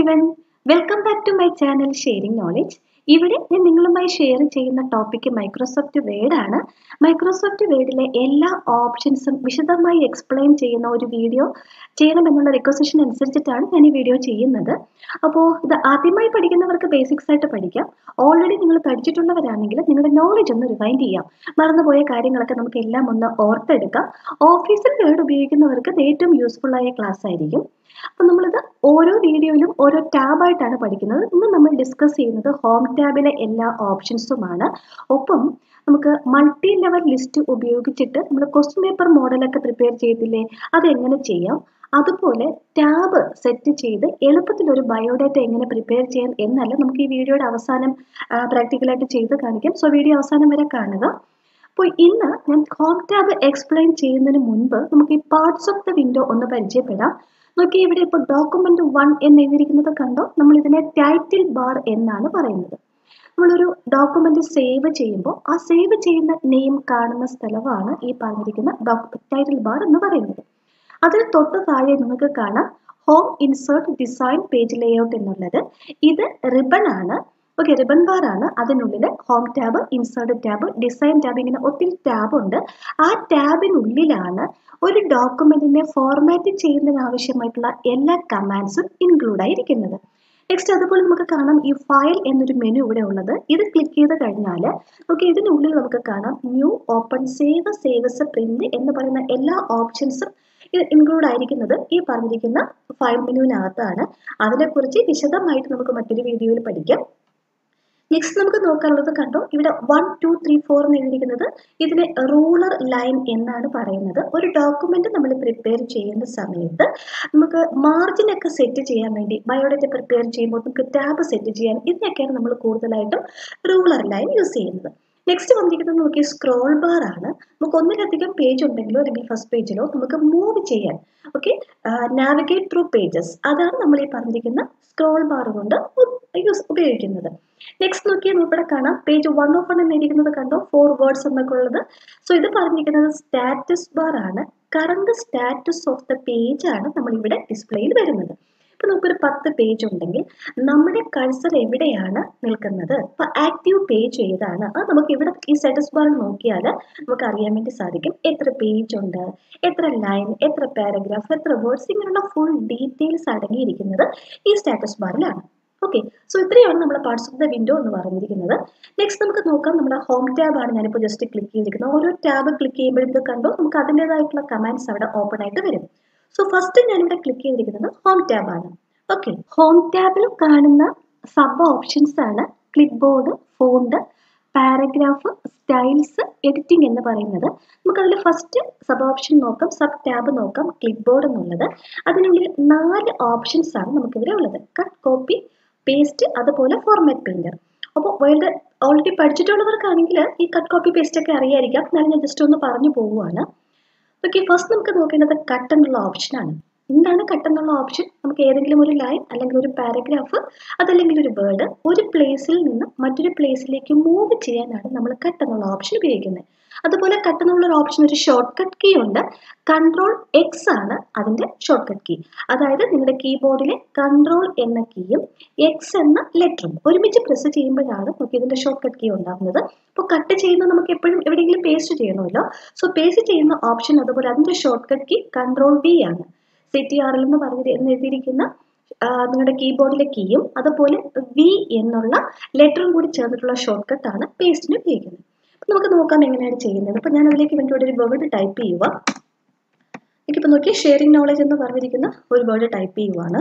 everyone welcome back to my channel sharing knowledge ഇവിടെ ഞാൻ നിങ്ങളുമായി ഷെയർ ചെയ്യുന്ന ടോപ്പിക്ക് മൈക്രോസോഫ്റ്റ് വേർഡ് ആണ് മൈക്രോസോഫ്റ്റ് വേർഡിലെ എല്ലാ ഓപ്ഷൻസും വിശദമായി എക്സ്പ്ലെയിൻ ചെയ്യുന്ന ഒരു വീഡിയോ ചെയ്യണമെന്നുള്ള റിക്വസിഷൻ അനുസരിച്ചിട്ടാണ് ഞാൻ ഈ വീഡിയോ ചെയ്യുന്നത് അപ്പോൾ ഇത് ആദ്യമായി പഠിക്കുന്നവർക്ക് ബേസിക്സ് ആയിട്ട് പഠിക്കാം ഓൾറെഡി നിങ്ങൾ പഠിച്ചിട്ടുള്ളവരാണെങ്കിൽ നിങ്ങളുടെ നോളജ് ഒന്ന് റിവൈൻഡ് ചെയ്യാം മറന്നുപോയ കാര്യങ്ങളൊക്കെ നമുക്ക് എല്ലാം ഒന്ന് ഓർത്തെടുക്കാം ഓഫീസിൽ വേർഡ് ഉപയോഗിക്കുന്നവർക്ക് ഇത് ഏറ്റവും യൂസ്ഫുൾ ആയ ക്ലാസ് ആയിരിക്കും അപ്പോൾ നമ്മളിത് ഓരോ വീഡിയോയിലും ഓരോ ടാബായിട്ടാണ് പഠിക്കുന്നത് ഇന്ന് നമ്മൾ ഡിസ്കസ് ചെയ്യുന്നത് ഹോം ടാബിലെ എല്ലാ ഓപ്ഷൻസുമാണ് ഒപ്പം നമുക്ക് മൾട്ടി ലെവൽ ലിസ്റ്റ് ഉപയോഗിച്ചിട്ട് നമ്മൾ ക്വസ്റ്റ്യൻ പേപ്പർ മോഡലൊക്കെ പ്രിപ്പയർ ചെയ്തില്ലേ അതെങ്ങനെ ചെയ്യാം അതുപോലെ ടാബ് സെറ്റ് ചെയ്ത് എളുപ്പത്തിൽ ഒരു ബയോഡാറ്റ എങ്ങനെ പ്രിപ്പയർ ചെയ്യാം എന്നല്ല നമുക്ക് ഈ വീഡിയോയുടെ അവസാനം പ്രാക്ടിക്കലായിട്ട് ചെയ്ത് കാണിക്കാം സോ വീഡിയോ അവസാനം വരെ കാണുക അപ്പോൾ ഇന്ന് ഞാൻ ഹോം ടാബ് എക്സ്പ്ലെയിൻ ചെയ്യുന്നതിന് മുൻപ് നമുക്ക് ഈ പാർട്സ് ഓഫ് ദ വിൻഡോ ഒന്ന് പരിചയപ്പെടാം നോക്കി ഇവിടെ ഇപ്പോൾ ഡോക്യുമെന്റ് വൺ എന്ന് എഴുതിയിരിക്കുന്നത് കണ്ടോ നമ്മൾ ഇതിനെ ടൈറ്റിൽ ബാർ എന്നാണ് പറയുന്നത് നമ്മളൊരു ഡോക്യുമെന്റ് സേവ് ചെയ്യുമ്പോൾ ആ സേവ് ചെയ്യുന്ന നെയിം കാണുന്ന സ്ഥലമാണ് ഈ പറഞ്ഞിരിക്കുന്ന ടൈറ്റിൽ ബാർ എന്ന് പറയുന്നത് അതിന് തൊട്ട് താഴെ നിങ്ങൾക്ക് കാണാം home insert design page layout എന്നുള്ളത് ഇത് റിബൺ ആണ് ഓക്കെ റിബൺ ബാർ ആണ് അതിനുള്ളിൽ home tab insert tab design tab ഇങ്ങനെ ഒത്തിരി ടാബ് ഉണ്ട് ആ ടാബിനുള്ളിലാണ് ഒരു ഡോക്യുമെന്റിനെ ഫോർമാറ്റ് ചെയ്യുന്നതിന് ആവശ്യമായിട്ടുള്ള എല്ലാ കമാൻഡ്സും ഇൻക്ലൂഡ് ആയിരിക്കുന്നത് നെക്സ്റ്റ് അതുപോലെ നമുക്ക് കാണാം ഈ ഫയൽ എന്നൊരു മെനു ഇവിടെ ഉള്ളത് ഇത് ക്ലിക്ക് ചെയ്ത് കഴിഞ്ഞാൽ ഓക്കെ ഇതിനുള്ളിൽ നമുക്ക് കാണാം new open save save as print എന്ന് പറയുന്ന എല്ലാ ഓപ്ഷൻസും ഇത് ഇൻക്ലൂഡ് ആയിരിക്കുന്നത് ഈ പറഞ്ഞിരിക്കുന്ന ഫയൽ മെനുവിനകത്താണ് അതിനെക്കുറിച്ച് വിശദമായിട്ട് നമുക്ക് മറ്റൊരു വീഡിയോയിൽ പഠിക്കാം നെക്സ്റ്റ് നമുക്ക് നോക്കാനുള്ളത് കണ്ടോ ഇവിടെ വൺ ടു ത്രീ ഫോർ എന്ന് എഴുതിയിരിക്കുന്നത് ഇതിനെ റൂളർ ലൈൻ എന്നാണ് പറയുന്നത് ഒരു ഡോക്യുമെന്റ് നമ്മൾ പ്രിപ്പയർ ചെയ്യുന്ന സമയത്ത് നമുക്ക് മാർജിൻ ഒക്കെ സെറ്റ് ചെയ്യാൻ വേണ്ടി ബയോഡേറ്റ പ്രിപ്പയർ ചെയ്യുമ്പോൾ നമുക്ക് ടാബ് സെറ്റ് ചെയ്യാൻ ഇതിനൊക്കെയാണ് നമ്മൾ കൂടുതലായിട്ടും റൂളർ ലൈൻ യൂസ് ചെയ്യുന്നത് നെക്സ്റ്റ് വന്നിരിക്കുന്നത് നോക്കി സ്ക്രോൾ ബാർ ആണ് നമുക്ക് ഒന്നിലധികം പേജ് ഉണ്ടെങ്കിലോ അല്ലെങ്കിൽ ഫസ്റ്റ് പേജിലോ നമുക്ക് മൂവ് ചെയ്യാൻ ഓക്കെ നാവിഗേറ്റ് ത്രൂ പേജസ് അതാണ് നമ്മൾ ഈ പറഞ്ഞിരിക്കുന്ന സ്ക്രോൾ ബാർ കൊണ്ട് യൂസ് ഉപയോഗിക്കുന്നത് നെക്സ്റ്റ് നോക്കിയാൽ ഇവിടെ കാണാം പേജ് വൺ ഓഫ് വൺ എന്നിരിക്കുന്നത് കണ്ടോ ഫോർ വേർഡ്സ് എന്നൊക്കെ ഉള്ളത് സോ ഇത് പറഞ്ഞിരിക്കുന്നത് സ്റ്റാറ്റസ് ബാർ ആണ് current status of the page ആണ് നമ്മൾ ഇവിടെ ഡിസ്പ്ലേയിൽ വരുന്നത് ഇപ്പൊ നമുക്കൊരു പത്ത് പേജ് ഉണ്ടെങ്കിൽ നമ്മുടെ കഴ്സർ എവിടെയാണ് നിൽക്കുന്നത് ഇപ്പൊ ആക്റ്റീവ് പേജ് ഏതാണ് അത് നമുക്ക് ഇവിടെ ഈ സ്റ്റാറ്റസ് ബാർ നോക്കിയാൽ നമുക്ക് അറിയാൻ വേണ്ടി സാധിക്കും എത്ര പേജ് ഉണ്ട് എത്ര ലൈൻ എത്ര പാരഗ്രാഫ് എത്ര വേർഡ്സ് ഇങ്ങനെയുള്ള ഫുൾ ഡീറ്റെയിൽസ് അടങ്ങിയിരിക്കുന്നത് ഈ സ്റ്റാറ്റസ് ബാറിലാണ് ഓക്കെ സോ ഇത്രയാണ് നമ്മുടെ പാർട്സ് ഓഫ് ദ വിൻഡോ എന്ന് പറഞ്ഞിരിക്കുന്നത് നെക്സ്റ്റ് നമുക്ക് നോക്കാം നമ്മുടെ ഹോം ടാബ് ആണ് ഞാനിപ്പോൾ ജസ്റ്റ് ക്ലിക്ക് ചെയ്തിരിക്കുന്നത് ഓരോ ടാബ് ക്ലിക്ക് ചെയ്യുമ്പോഴും ഇത് കണ്ടോ നമുക്ക് അതിൻ്റെതായിട്ടുള്ള കമാൻഡ്സ് അവിടെ ഓപ്പൺ ആയിട്ട് വരും സോ ഫസ്റ്റ് ഞാനിവിടെ ക്ലിക്ക് ചെയ്തിരിക്കുന്നത് ഹോം ടാബ് ആണ് ഓക്കെ ഹോം ടാബിൽ കാണുന്ന സബ് ഓപ്ഷൻസ് ആണ് clipboard font paragraph styles editing എന്ന് പറയുന്നത് നമുക്കതിൽ ഫസ്റ്റ് സബ് ഓപ്ഷൻ നോക്കാം സബ് ടാബ് നോക്കാം ക്ലിപ്പ് ബോർഡ് എന്നുള്ളത് അതിനുള്ളിൽ നാല് ഓപ്ഷൻസ് ആണ് നമുക്കിവിടെ ഉള്ളത് കട്ട് കോപ്പി പേസ്റ്റ് അതുപോലെ ഫോർമാറ്റ് പ്രിന്റർ അപ്പോൾ വേൾഡ് ഓൾറെഡി പഠിച്ചിട്ടുള്ളവർക്കാണെങ്കിൽ ഈ കട്ട് കോപ്പി പേസ്റ്റ് ഒക്കെ അറിയായിരിക്കാം എന്നാലും ഞാൻ ജസ്റ്റ് ഒന്ന് പറഞ്ഞു പോവുകയാണ് ഓക്കെ ഫസ്റ്റ് നമുക്ക് നോക്കേണ്ടത് കട്ട് എന്നുള്ള ഓപ്ഷനാണ് എന്താണ് കട്ട് എന്നുള്ള ഓപ്ഷൻ നമുക്ക് ഏതെങ്കിലും ഒരു ലൈൻ അല്ലെങ്കിൽ ഒരു പാരഗ്രാഫ് അതല്ലെങ്കിൽ ഒരു വേർഡ് ഒരു പ്ലേസിൽ നിന്ന് മറ്റൊരു പ്ലേസിലേക്ക് മൂവ് ചെയ്യാനാണ് നമ്മൾ കട്ട് എന്നുള്ള ഓപ്ഷൻ ഉപയോഗിക്കുന്നത് അതുപോലെ കട്ട് എന്നുള്ള ഒരു ഓപ്ഷൻ ഒരു ഷോർട്ട് കട്ട് കീ ഉണ്ട് കൺട്രോൾ എക്സ് ആണ് അതിൻ്റെ ഷോർട്ട് കട്ട് കീ അതായത് നിങ്ങളുടെ കീബോർഡിലെ കൺട്രോൾ എന്ന കീയും എക്സ് എന്ന ലെറ്ററും ഒരുമിച്ച് പ്രസ് ചെയ്യുമ്പോഴാണ് നമുക്ക് ഇതിൻ്റെ ഷോർട്ട് കട്ട് കീ ഉണ്ടാകുന്നത് അപ്പോൾ കട്ട് ചെയ്യുന്ന നമുക്ക് എപ്പോഴും എവിടെയെങ്കിലും പേസ്റ്റ് ചെയ്യണമല്ലോ സോ പേസ്റ്റ് ചെയ്യുന്ന ഓപ്ഷൻ അതുപോലെ അതിൻ്റെ shortcut key control V ആണ് സി ടി ആറിൽ എന്ന് പറഞ്ഞ് എഴുതിയിരിക്കുന്ന നിങ്ങളുടെ കീബോർഡിലെ കീയും അതുപോലെ വി എന്നുള്ള ലെറ്ററും കൂടി ചേർന്നിട്ടുള്ള ഷോർട്ട് കട്ട് ആണ് പേസ്റ്റിന് ഉപയോഗിക്കുന്നത് അപ്പം നമുക്ക് നോക്കാം എങ്ങനെയാണ് ചെയ്യുന്നത് അപ്പം ഞാൻ അതിലേക്ക് വേണ്ടി ഒരു വേർഡ് ടൈപ്പ് ചെയ്യുക എനിക്കിപ്പോൾ നോക്കി ഷെയറിംഗ് നോളജ് എന്ന് പറഞ്ഞിരിക്കുന്ന ഒരു വേർഡ് ടൈപ്പ് ചെയ്യുവാണ്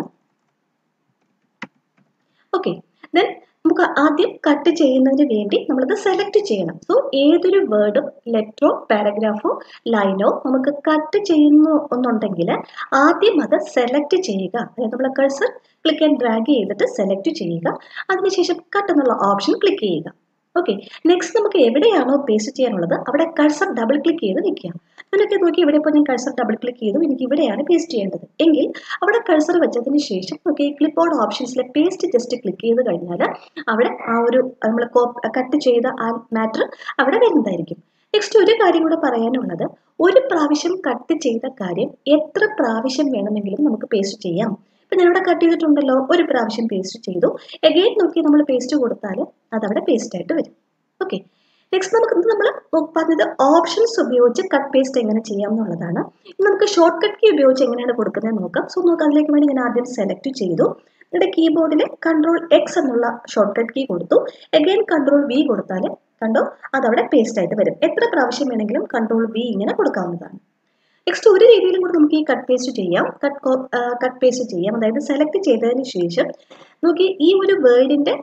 ഓക്കെ ദെൻ നമുക്ക് ആദ്യം കട്ട് ചെയ്യുന്നതിന് വേണ്ടി നമ്മളത് സെലക്ട് ചെയ്യണം സോ ഏതൊരു വേർഡും ലെറ്ററോ പാരഗ്രാഫോ ലൈനോ നമുക്ക് കട്ട് ചെയ്യുന്നു എന്നുണ്ടെങ്കിൽ ആദ്യം അത് സെലക്ട് ചെയ്യുക അതായത് നമ്മൾ കഴ്സർ ക്ലിക്ക് ആൻഡ് ഡ്രാഗ് ചെയ്തിട്ട് സെലക്ട് ചെയ്യുക അതിനുശേഷം കട്ട് എന്നുള്ള ഓപ്ഷൻ ക്ലിക്ക് ചെയ്യുക ഓക്കെ നെക്സ്റ്റ് നമുക്ക് എവിടെയാണോ പേസ്റ്റ് ചെയ്യാനുള്ളത് അവിടെ കഴ്സർ ഡബിൾ ക്ലിക്ക് ചെയ്ത് വെക്കുക അതിനൊക്കെ നോക്കി ഇവിടെ ഇപ്പോൾ ഞാൻ കഴ്സർ ഡബിൾ ക്ലിക്ക് ചെയ്തു എനിക്ക് ഇവിടെയാണ് പേസ്റ്റ് ചെയ്യേണ്ടത് എങ്കിൽ അവിടെ കഴ്സർ വെച്ചതിന് ശേഷം നമുക്ക് ഈ ക്ലിപ്പ് ബോർഡ് ഓപ്ഷൻസിലെ പേസ്റ്റ് ജസ്റ്റ് ക്ലിക്ക് ചെയ്ത് കഴിഞ്ഞാൽ അവിടെ ആ ഒരു നമ്മൾ കട്ട് ചെയ്ത ആ മാറ്റർ അവിടെ വരുന്നതായിരിക്കും നെക്സ്റ്റ് ഒരു കാര്യം കൂടെ പറയാനുള്ളത് ഒരു പ്രാവശ്യം കട്ട് ചെയ്ത കാര്യം എത്ര പ്രാവശ്യം വേണമെങ്കിലും നമുക്ക് പേസ്റ്റ് ചെയ്യാം ഇപ്പം ഞാനിവിടെ കട്ട് ചെയ്തിട്ടുണ്ടല്ലോ ഒരു പ്രാവശ്യം പേസ്റ്റ് ചെയ്തു എഗെയിൻ നോക്കി നമ്മൾ പേസ്റ്റ് കൊടുത്താൽ അതവിടെ പേസ്റ്റ് ആയിട്ട് വരും ഓക്കെ നെക്സ്റ്റ് നമുക്ക് നമ്മൾ പറഞ്ഞത് ഓപ്ഷൻസ് ഉപയോഗിച്ച് കട്ട് പേസ്റ്റ് എങ്ങനെ ചെയ്യാം എന്നുള്ളതാണ് ഇനി നമുക്ക് ഷോർട്ട് കട്ട് കീ ഉപയോഗിച്ച് എങ്ങനെയാണ് കൊടുക്കുന്നത് നോക്കാം സോ നമുക്ക് അതിലേക്ക് വേണ്ടി ഞാൻ ആദ്യം സെലക്ട് ചെയ്തു എന്നിട്ട് കീബോർഡിൽ കൺട്രോൾ എക്സ് എന്നുള്ള ഷോർട്ട് കട്ട് കീ കൊടുത്തു എഗെയിൻ കൺട്രോൾ വി കൊടുത്താൽ കണ്ടോ അതവിടെ പേസ്റ്റ് ആയിട്ട് വരും എത്ര പ്രാവശ്യം വേണമെങ്കിലും കൺട്രോൾ വി ഇങ്ങനെ കൊടുക്കാവുന്നതാണ് നെക്സ്റ്റ് ഒരു രീതിയിലും കൂടെ നമുക്ക് ഈ കട്ട് പേസ്റ്റ് ചെയ്യാം കട്ട് കട്ട് പേസ്റ്റ് ചെയ്യാം അതായത് സെലക്ട് ചെയ്തതിന് ശേഷം നോക്കി ഈ ഒരു വേർഡിന്റെ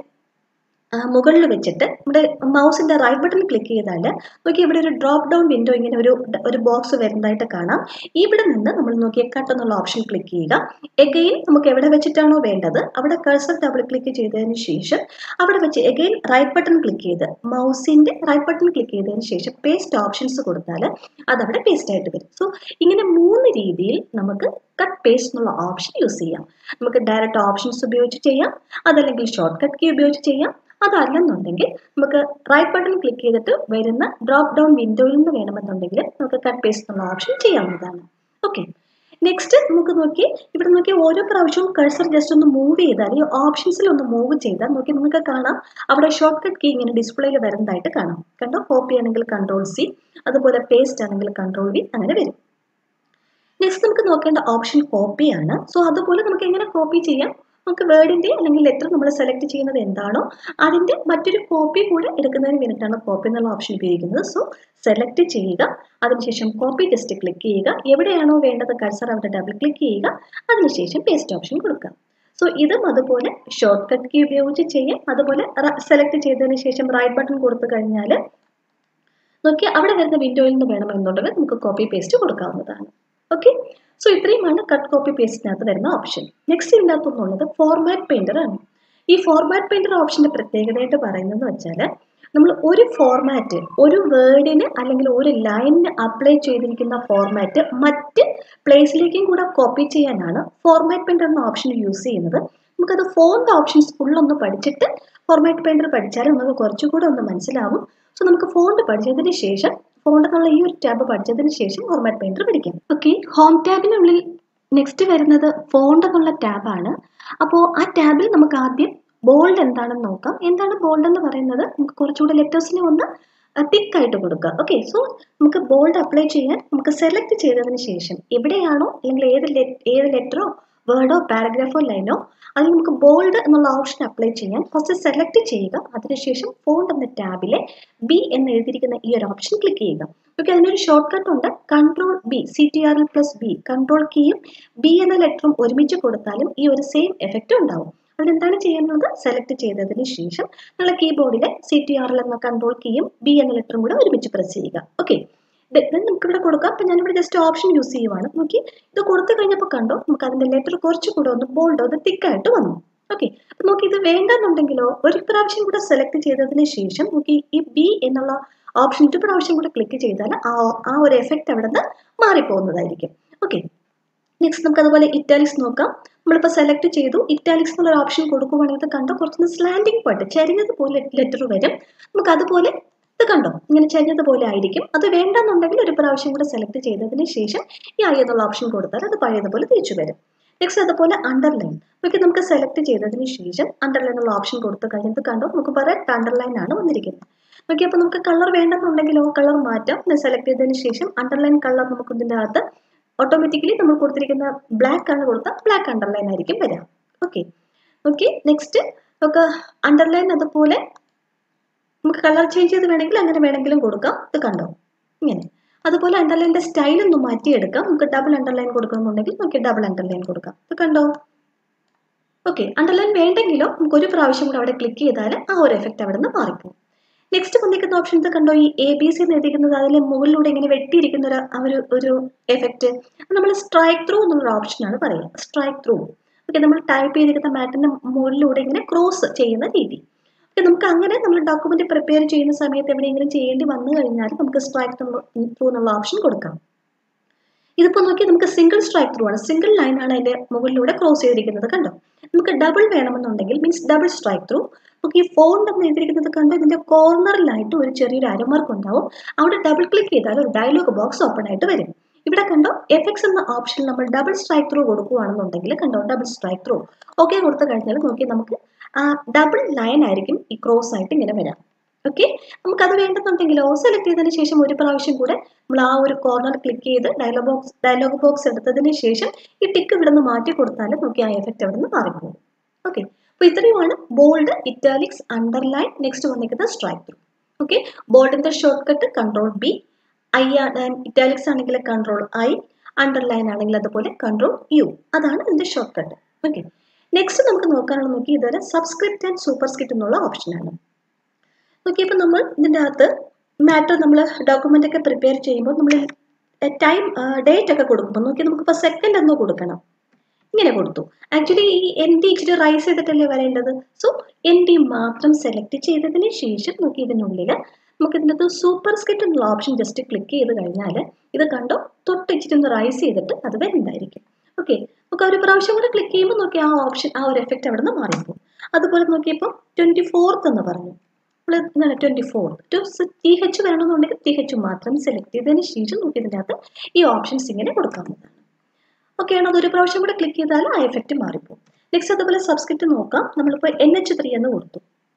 മുകളിൽ വെച്ചിട്ട് നമ്മുടെ മൗസിന്റെ റൈറ്റ് ബട്ടൺ ക്ലിക്ക് ചെയ്താൽ നോക്കി ഇവിടെ ഒരു ഡ്രോപ്പ് ഡൗൺ വിൻഡോ ഇങ്ങനെ ഒരു ഒരു ബോക്സ് വരുന്നതായിട്ട് കാണാം ഇവിടെ നിന്ന് നമ്മൾ നോക്കിയ കട്ട് എന്നുള്ള ഓപ്ഷൻ ക്ലിക്ക് ചെയ്യുക എഗെയിൻ നമുക്ക് എവിടെ വെച്ചിട്ടാണോ വേണ്ടത് അവിടെ കഴ്സർ ഡബിൾ ക്ലിക്ക് ചെയ്തതിന് ശേഷം അവിടെ വെച്ച് എഗെയിൻ റൈറ്റ് ബട്ടൺ ക്ലിക്ക് ചെയ്ത് മൗസിന്റെ റൈറ്റ് ബട്ടൺ ക്ലിക്ക് ചെയ്തതിന് ശേഷം പേസ്റ്റ് ഓപ്ഷൻസ് കൊടുത്താൽ അതവിടെ പേസ്റ്റ് ആയിട്ട് വരും സോ ഇങ്ങനെ മൂന്ന് രീതിയിൽ നമുക്ക് കട്ട് പേസ്റ്റ് എന്നുള്ള ഓപ്ഷൻ യൂസ് ചെയ്യാം നമുക്ക് ഡയറക്റ്റ് ഓപ്ഷൻസ് ഉപയോഗിച്ച് ചെയ്യാം അതല്ലെങ്കിൽ ഷോർട്ട് കട്ട് കീ ഉപയോഗിച്ച് ചെയ്യാം അതല്ലെന്നുണ്ടെങ്കിൽ നമുക്ക് റൈറ്റ് ബട്ടൺ ക്ലിക്ക് ചെയ്തിട്ട് വരുന്ന ഡ്രോപ്പ് ഡൗൺ വിൻഡോയിൽ നിന്ന് വേണമെന്നുണ്ടെങ്കിൽ നമുക്ക് കട്ട് പേസ്റ്റ് എന്നുള്ള ഓപ്ഷൻ ചെയ്യാവുന്നതാണ് ഓക്കെ നെക്സ്റ്റ് നമുക്ക് നോക്കി ഇവിടെ നോക്കി ഓരോ പ്രാവശ്യവും കഴ്സർ ജസ്റ്റ് ഒന്ന് മൂവ് ചെയ്താൽ ഈ ഓപ്ഷൻസിൽ ഒന്ന് മൂവ് ചെയ്താൽ നോക്കി നിങ്ങൾക്ക് കാണാം അവിടെ ഷോർട്ട് കട്ട് കീ ഇങ്ങനെ ഡിസ്പ്ലേയിൽ വരുന്നതായിട്ട് കാണാം കണ്ടോ കോപ്പി ആണെങ്കിൽ കൺട്രോൾ സി അതുപോലെ പേസ്റ്റ് ആണെങ്കിൽ കൺട്രോൾ വി അങ്ങനെ വരും നെക്സ്റ്റ് നമുക്ക് നോക്കേണ്ട ഓപ്ഷൻ കോപ്പിയാണ് സോ അതുപോലെ നമുക്ക് എങ്ങനെ കോപ്പി ചെയ്യാം നമുക്ക് വേർഡിൻ്റെ അല്ലെങ്കിൽ ലെറ്റർ നമ്മൾ സെലക്ട് ചെയ്യുന്നത് എന്താണോ അതിൻ്റെ മറ്റൊരു കോപ്പി കൂടെ എടുക്കുന്നതിന് വേണ്ടിയിട്ടാണ് കോപ്പി എന്നുള്ള ഓപ്ഷൻ ഉപയോഗിക്കുന്നത് സോ സെലക്ട് ചെയ്യുക അതിനുശേഷം കോപ്പി ജസ്റ്റ് ക്ലിക്ക് ചെയ്യുക എവിടെയാണോ വേണ്ടത് കഴ്സർ അവിടെ ഡബിൾ ക്ലിക്ക് ചെയ്യുക അതിനുശേഷം പേസ്റ്റ് ഓപ്ഷൻ കൊടുക്കുക സോ ഇതും അതുപോലെ ഷോർട്ട് കട്ട് കീ ഉപയോഗിച്ച് ചെയ്യാം അതുപോലെ സെലക്ട് ചെയ്തതിന് ശേഷം റൈറ്റ് ബട്ടൺ കൊടുത്തു കഴിഞ്ഞാൽ നോക്കി അവിടെ വരുന്ന വിൻഡോയിൽ നിന്ന് വേണമെന്നുണ്ടെങ്കിൽ നമുക്ക് കോപ്പി പേസ്റ്റ് കൊടുക്കാവുന്നതാണ് ഓക്കെ സോ ഇത്രയുമാണ് കട്ട് കോപ്പി പേസ്റ്റിനകത്ത് വരുന്ന ഓപ്ഷൻ നെക്സ്റ്റ് ഇതിനകത്തുനിന്നുള്ളത് ഫോർമാറ്റ് പെയിന്റർ ആണ് ഈ ഫോർമാറ്റ് പെയിന്റർ ഓപ്ഷന്റെ പ്രത്യേകതയായിട്ട് പറയുന്നത് വെച്ചാൽ നമ്മൾ ഒരു ഫോർമാറ്റ് ഒരു വേർഡിന് അല്ലെങ്കിൽ ഒരു ലൈനിന് അപ്ലൈ ചെയ്തിരിക്കുന്ന ഫോർമാറ്റ് മറ്റ് പ്ലേസിലേക്കും കൂടെ കോപ്പി ചെയ്യാനാണ് ഫോർമാറ്റ് പെയിന്റർ എന്ന ഓപ്ഷൻ യൂസ് ചെയ്യുന്നത് നമുക്കത് ഫോണ്ട് ഓപ്ഷൻസ് ഫുള്ളൊന്ന് പഠിച്ചിട്ട് ഫോർമാറ്റ് പെയിന്റർ പഠിച്ചാൽ നമുക്ക് കുറച്ചുകൂടെ ഒന്ന് മനസ്സിലാവും സോ നമുക്ക് ഫോണ്ട് പഠിച്ചതിന് ശേഷം ഫോണ്ട് എന്നുള്ള ഈ ഒരു ടാബ് പഠിച്ചതിന് ശേഷം ഫോർമാറ്റ് പെയിന്റർ പഠിക്കാം ഓക്കെ ഹോം ടാബിനുള്ളിൽ നെക്സ്റ്റ് വരുന്നത് ഫോണ്ട് എന്നുള്ള ടാബാണ് അപ്പോൾ ആ ടാബിൽ നമുക്ക് ആദ്യം ബോൾഡ് എന്താണെന്ന് നോക്കാം എന്താണ് ബോൾഡ് എന്ന് പറയുന്നത് നമുക്ക് കുറച്ചുകൂടെ ലെറ്റേഴ്സിനെ ഒന്ന് തിക്കായിട്ട് കൊടുക്കുക ഓക്കെ സോ നമുക്ക് ബോൾഡ് അപ്ലൈ ചെയ്യാൻ നമുക്ക് സെലക്ട് ചെയ്തതിന് ശേഷം എവിടെയാണോ അല്ലെങ്കിൽ ഏത് ഏത് ലെറ്ററോ വേർഡോ പാരഗ്രാഫോ ലൈനോ അതിൽ നമുക്ക് ബോൾഡ് എന്നുള്ള ഓപ്ഷൻ അപ്ലൈ ചെയ്യാൻ ഫസ്റ്റ് സെലക്ട് ചെയ്യുക അതിനുശേഷം ഫോണ്ട് എന്ന ടാബിലെ ബി എന്ന് എഴുതിയിരിക്കുന്ന ഈ ഒരു ഓപ്ഷൻ ക്ലിക്ക് ചെയ്യുക ഓക്കെ അതിനൊരു ഷോർട്ട് കട്ട് ഉണ്ട് control B C T R L plus B control കീയും ബി എന്ന ലെറ്ററും ഒരുമിച്ച് കൊടുത്താലും ഈ ഒരു സെയിം എഫക്റ്റ് ഉണ്ടാവും അതിനെന്താണ് ചെയ്യുന്നത് സെലക്ട് ചെയ്തതിന് ശേഷം നമ്മൾ കീബോർഡിലെ സി ടി ആർ എൽ എന്ന കൺട്രോൾ കീയും ബി എന്ന ലെറ്ററും കൂടെ ഒരുമിച്ച് പ്രസ് ചെയ്യുക ഓക്കെ നമുക്ക് ഇവിടെ കൊടുക്കാം അപ്പം ഞാനിവിടെ ജസ്റ്റ് ഓപ്ഷൻ യൂസ് ചെയ്യുവാണ് നോക്കി ഇത് കൊടുത്തു കഴിഞ്ഞപ്പോൾ കണ്ടോ നമുക്ക് അതിൻ്റെ ലെറ്റർ കുറച്ചുകൂടെ ഒന്ന് ബോൾഡ് ഒന്ന് തിക്കായിട്ട് വന്നു ഓക്കെ അപ്പം നോക്കി ഇത് വേണ്ടെന്നുണ്ടെങ്കിലോ ഒരു പ്രാവശ്യം കൂടെ സെലക്ട് ചെയ്തതിന് ശേഷം നോക്കി ഈ ബി എന്നുള്ള ഓപ്ഷൻ ഒരു പ്രാവശ്യം കൂടെ ക്ലിക്ക് ചെയ്താൽ ആ ആ ഒരു എഫക്റ്റ് അവിടെ നിന്ന് മാറിപ്പോകുന്നതായിരിക്കും ഓക്കെ നെക്സ്റ്റ് നമുക്ക് അതുപോലെ ഇറ്റാലിക്സ് നോക്കാം നമ്മളിപ്പോൾ സെലക്ട് ചെയ്തു ഇറ്റാലിക്സ് എന്നുള്ള ഓപ്ഷൻ കൊടുക്കുവാണെങ്കിൽ കണ്ടോ കുറച്ചൊന്ന് സ്ലാൻഡിങ് പോയിട്ട് ചരിഞ്ഞതുപോലെ ലെറ്റർ വരും നമുക്ക് അതുപോലെ ഇത് കണ്ടോ ഇങ്ങനെ ചരിഞ്ഞതുപോലെ ആയിരിക്കും അത് വേണ്ടെന്നുണ്ടെങ്കിൽ ഒരു പ്രാവശ്യം കൂടെ സെലക്ട് ചെയ്തതിന് ശേഷം ഈ ഐ എന്നുള്ള ഓപ്ഷൻ കൊടുത്താൽ അത് പഴയതുപോലെ തിരിച്ചു വരും നെക്സ്റ്റ് അതുപോലെ അണ്ടർലൈൻ ഓക്കെ നമുക്ക് സെലക്ട് ചെയ്തതിന് ശേഷം അണ്ടർലൈൻ എന്നുള്ള ഓപ്ഷൻ കൊടുത്തു കഴിഞ്ഞത് കണ്ടോ നമുക്ക് പറയാം അണ്ടർലൈൻ ആണ് വന്നിരിക്കുന്നത് ഓക്കെ അപ്പോൾ നമുക്ക് കളർ വേണ്ടെന്നുണ്ടെങ്കിലോ കളർ മാറ്റാം സെലക്ട് ചെയ്തതിന് ശേഷം അണ്ടർലൈൻ കളർ നമുക്ക് ഇതിൻ്റെ അകത്ത് ഓട്ടോമാറ്റിക്കലി നമ്മൾ കൊടുത്തിരിക്കുന്ന ബ്ലാക്ക് ആണ് കൊടുത്താൽ ബ്ലാക്ക് അണ്ടർലൈൻ ആയിരിക്കും വരിക ഓക്കെ ഓക്കെ നെക്സ്റ്റ് നമുക്ക് അണ്ടർലൈൻ അതുപോലെ നമുക്ക് കളർ ചേഞ്ച് ചെയ്ത് വേണമെങ്കിൽ അങ്ങനെ വേണമെങ്കിലും കൊടുക്കാം ഇത് കണ്ടോ ഇങ്ങനെ അതുപോലെ അണ്ടർലൈൻ്റെ സ്റ്റൈൽ ഒന്ന് മാറ്റിയെടുക്കാം നമുക്ക് ഡബിൾ അണ്ടർലൈൻ കൊടുക്കണമെന്നുണ്ടെങ്കിൽ നമുക്ക് ഡബിൾ അണ്ടർലൈൻ കൊടുക്കാം ഇത് കണ്ടോ ഓക്കെ അണ്ടർലൈൻ വേണ്ടെങ്കിലോ നമുക്ക് ഒരു പ്രാവശ്യം കൂടെ അവിടെ ക്ലിക്ക് ചെയ്താൽ ആ ഒരു എഫക്റ്റ് അവിടെ നിന്ന് മാറിപ്പോകും നെക്സ്റ്റ് വന്നിരിക്കുന്ന ഓപ്ഷൻ ഇത് കണ്ടോ ഈ എ ബി സി എന്ന് എഴുതിയിരിക്കുന്നത് അതിലെ മുകളിലൂടെ ഇങ്ങനെ വെട്ടിയിരിക്കുന്ന ഒരു ഒരു ഒരു എഫക്റ്റ് നമ്മൾ സ്ട്രൈക്ക് ത്രൂ എന്നുള്ള ഓപ്ഷനാണ് പറയുക സ്ട്രൈക്ക് ത്രൂ ഓക്കെ നമ്മൾ ടൈപ്പ് ചെയ്തിരിക്കുന്ന മാറ്റിന്റെ മുകളിലൂടെ ഇങ്ങനെ ക്രോസ് ചെയ്യുന്ന രീതി ഓക്കെ നമുക്ക് അങ്ങനെ നമ്മൾ ഡോക്യുമെന്റ് പ്രിപ്പയർ ചെയ്യുന്ന സമയത്ത് എവിടെയെങ്കിലും ചെയ്യേണ്ടി വന്നു കഴിഞ്ഞാൽ നമുക്ക് സ്ട്രൈക്ക് ത്രൂ എന്നുള്ള ഓപ്ഷൻ കൊടുക്കാം ഇതിപ്പോൾ നോക്കി നമുക്ക് സിംഗിൾ സ്ട്രൈക്ക് ത്രൂ ആണ് സിംഗിൾ ലൈൻ ആണ് അതിന്റെ മുകളിലൂടെ ക്രോസ് ചെയ്തിരിക്കുന്നത് കണ്ടോ നമുക്ക് ഡബിൾ വേണമെന്നുണ്ടെങ്കിൽ മീൻസ് ഡബിൾ സ്ട്രൈക്ക് ത്രൂ നമുക്ക് ഈ ഫോണ്ട് എന്ന് എഴുതിയിരിക്കുന്നത് കണ്ടോ ഇതിന്റെ കോർണറിലായിട്ട് ഒരു ചെറിയൊരു അരമാർക്ക് ഉണ്ടാവും അവിടെ ഡബിൾ ക്ലിക്ക് ചെയ്താൽ ഒരു ഡയലോഗ് ബോക്സ് ഓപ്പൺ ആയിട്ട് വരും ഇവിടെ കണ്ടോ എഫ് എക്സ് എന്ന ഓപ്ഷനിൽ നമ്മൾ ഡബിൾ സ്ട്രൈക്ക് ത്രൂ കൊടുക്കുകയാണെന്നുണ്ടെങ്കിൽ കണ്ടോ ഡബിൾ സ്ട്രൈക്ക് ത്രൂ ഓക്കെ കൊടുത്തു കഴിഞ്ഞാൽ നോക്കി നമുക്ക് ആ ഡബിൾ ലൈൻ ആയിരിക്കും ഈ ക്രോസ് ആയിട്ട് ഇങ്ങനെ വരാം ഓക്കെ നമുക്കത് വേണ്ടെന്നുണ്ടെങ്കിലോ സെലക്ട് ചെയ്തതിന് ശേഷം ഒരു പ്രാവശ്യം കൂടെ നമ്മൾ ആ ഒരു കോർണർ ക്ലിക്ക് ചെയ്ത് ഡയലോഗ് ബോക്സ് ഡയലോഗ് ബോക്സ് എടുത്തതിന് ശേഷം ഈ ടിക്ക് ഇവിടെ നിന്ന് മാറ്റി കൊടുത്താൽ നോക്കി ആ എഫക്റ്റ് അവിടെ നിന്ന് മാറിപ്പോകും ഓക്കെ അപ്പോൾ ഇത്രയുമാണ് ബോൾഡ് ഇറ്റാലിക്സ് അണ്ടർലൈൻ നെക്സ്റ്റ് വന്നിരിക്കുന്നത് സ്ട്രൈക്ക് ത്രൂ ഓക്കെ ബോൾഡിന്റെ shortcut control B I italics ആണെങ്കിൽ കൺട്രോൾ ഐ അണ്ടർലൈൻ ആണെങ്കിൽ അതുപോലെ കൺട്രോൾ യു അതാണ് ഇതിന്റെ ഷോർട്ട് കട്ട് ഓക്കെ നെക്സ്റ്റ് നമുക്ക് നോക്കാനുള്ള നോക്കി ഇതുവരെ സബ്സ്ക്രിപ്റ്റ് ആൻഡ് സൂപ്പർ സ്ക്രിപ്റ്റ് എന്നുള്ള ഓപ്ഷനാണ് നോക്കിയപ്പോൾ നമ്മൾ ഇതിൻ്റെ അകത്ത് മാറ്റർ നമ്മൾ ഡോക്യുമെൻ്റ് ഒക്കെ പ്രിപ്പയർ ചെയ്യുമ്പോൾ നമ്മൾ ടൈം ഡേറ്റ് ഒക്കെ കൊടുക്കുമ്പോൾ നോക്കി നമുക്കിപ്പോൾ സെക്കൻഡ് എന്ന് കൊടുക്കണം ഇങ്ങനെ കൊടുത്തു ആക്ച്വലി ഈ എൻ ഡി ഇച്ചിരി റൈസ് ചെയ്തിട്ടല്ലേ വരേണ്ടത് സോ എൻ ഡി മാത്രം സെലക്ട് ചെയ്തതിന് ശേഷം നോക്കി ഇതിനുള്ളിൽ നമുക്ക് ഇതിനകത്ത് സൂപ്പർ സ്ക്രിപ്റ്റ് എന്നുള്ള ഓപ്ഷൻ ജസ്റ്റ് ക്ലിക്ക് ചെയ്ത് കഴിഞ്ഞാൽ ഇത് കണ്ടോ തൊട്ട് ഇച്ചിരി ഒന്ന് റൈസ് ചെയ്തിട്ട് അത് വരുന്നതായിരിക്കും ഓക്കെ നമുക്ക് ഒരു പ്രാവശ്യം കൂടെ ക്ലിക്ക് ചെയ്യുമ്പോൾ നോക്കി ആ ഓപ്ഷൻ ആ ഒരു എഫക്റ്റ് അവിടെ നിന്ന് മാറിപ്പോകും അതുപോലെ നോക്കിയപ്പോൾ ട്വൻറ്റി ഫോർത്ത് എന്ന് പറഞ്ഞു നമ്മൾ എന്താണ് twenty fourth to T H വരണമെന്നുണ്ടെങ്കിൽ ടി എച്ച് മാത്രം സെലക്ട് ചെയ്തതിന് ശേഷം നോക്കി ഇതിൻ്റെ അകത്ത് ഈ ഓപ്ഷൻസ് ഇങ്ങനെ കൊടുക്കാവുന്നതാണ് ഓക്കെ ആണ് അതൊരു പ്രാവശ്യം കൂടെ ക്ലിക്ക് ചെയ്താൽ ആ എഫക്റ്റ് മാറിപ്പോകും നെക്സ്റ്റ് അതുപോലെ സബ്സ്ക്രിപ്റ്റ് നോക്കാം നമ്മളിപ്പോൾ എൻ എച്ച് ത്രീ എന്ന് കൊടുത്തു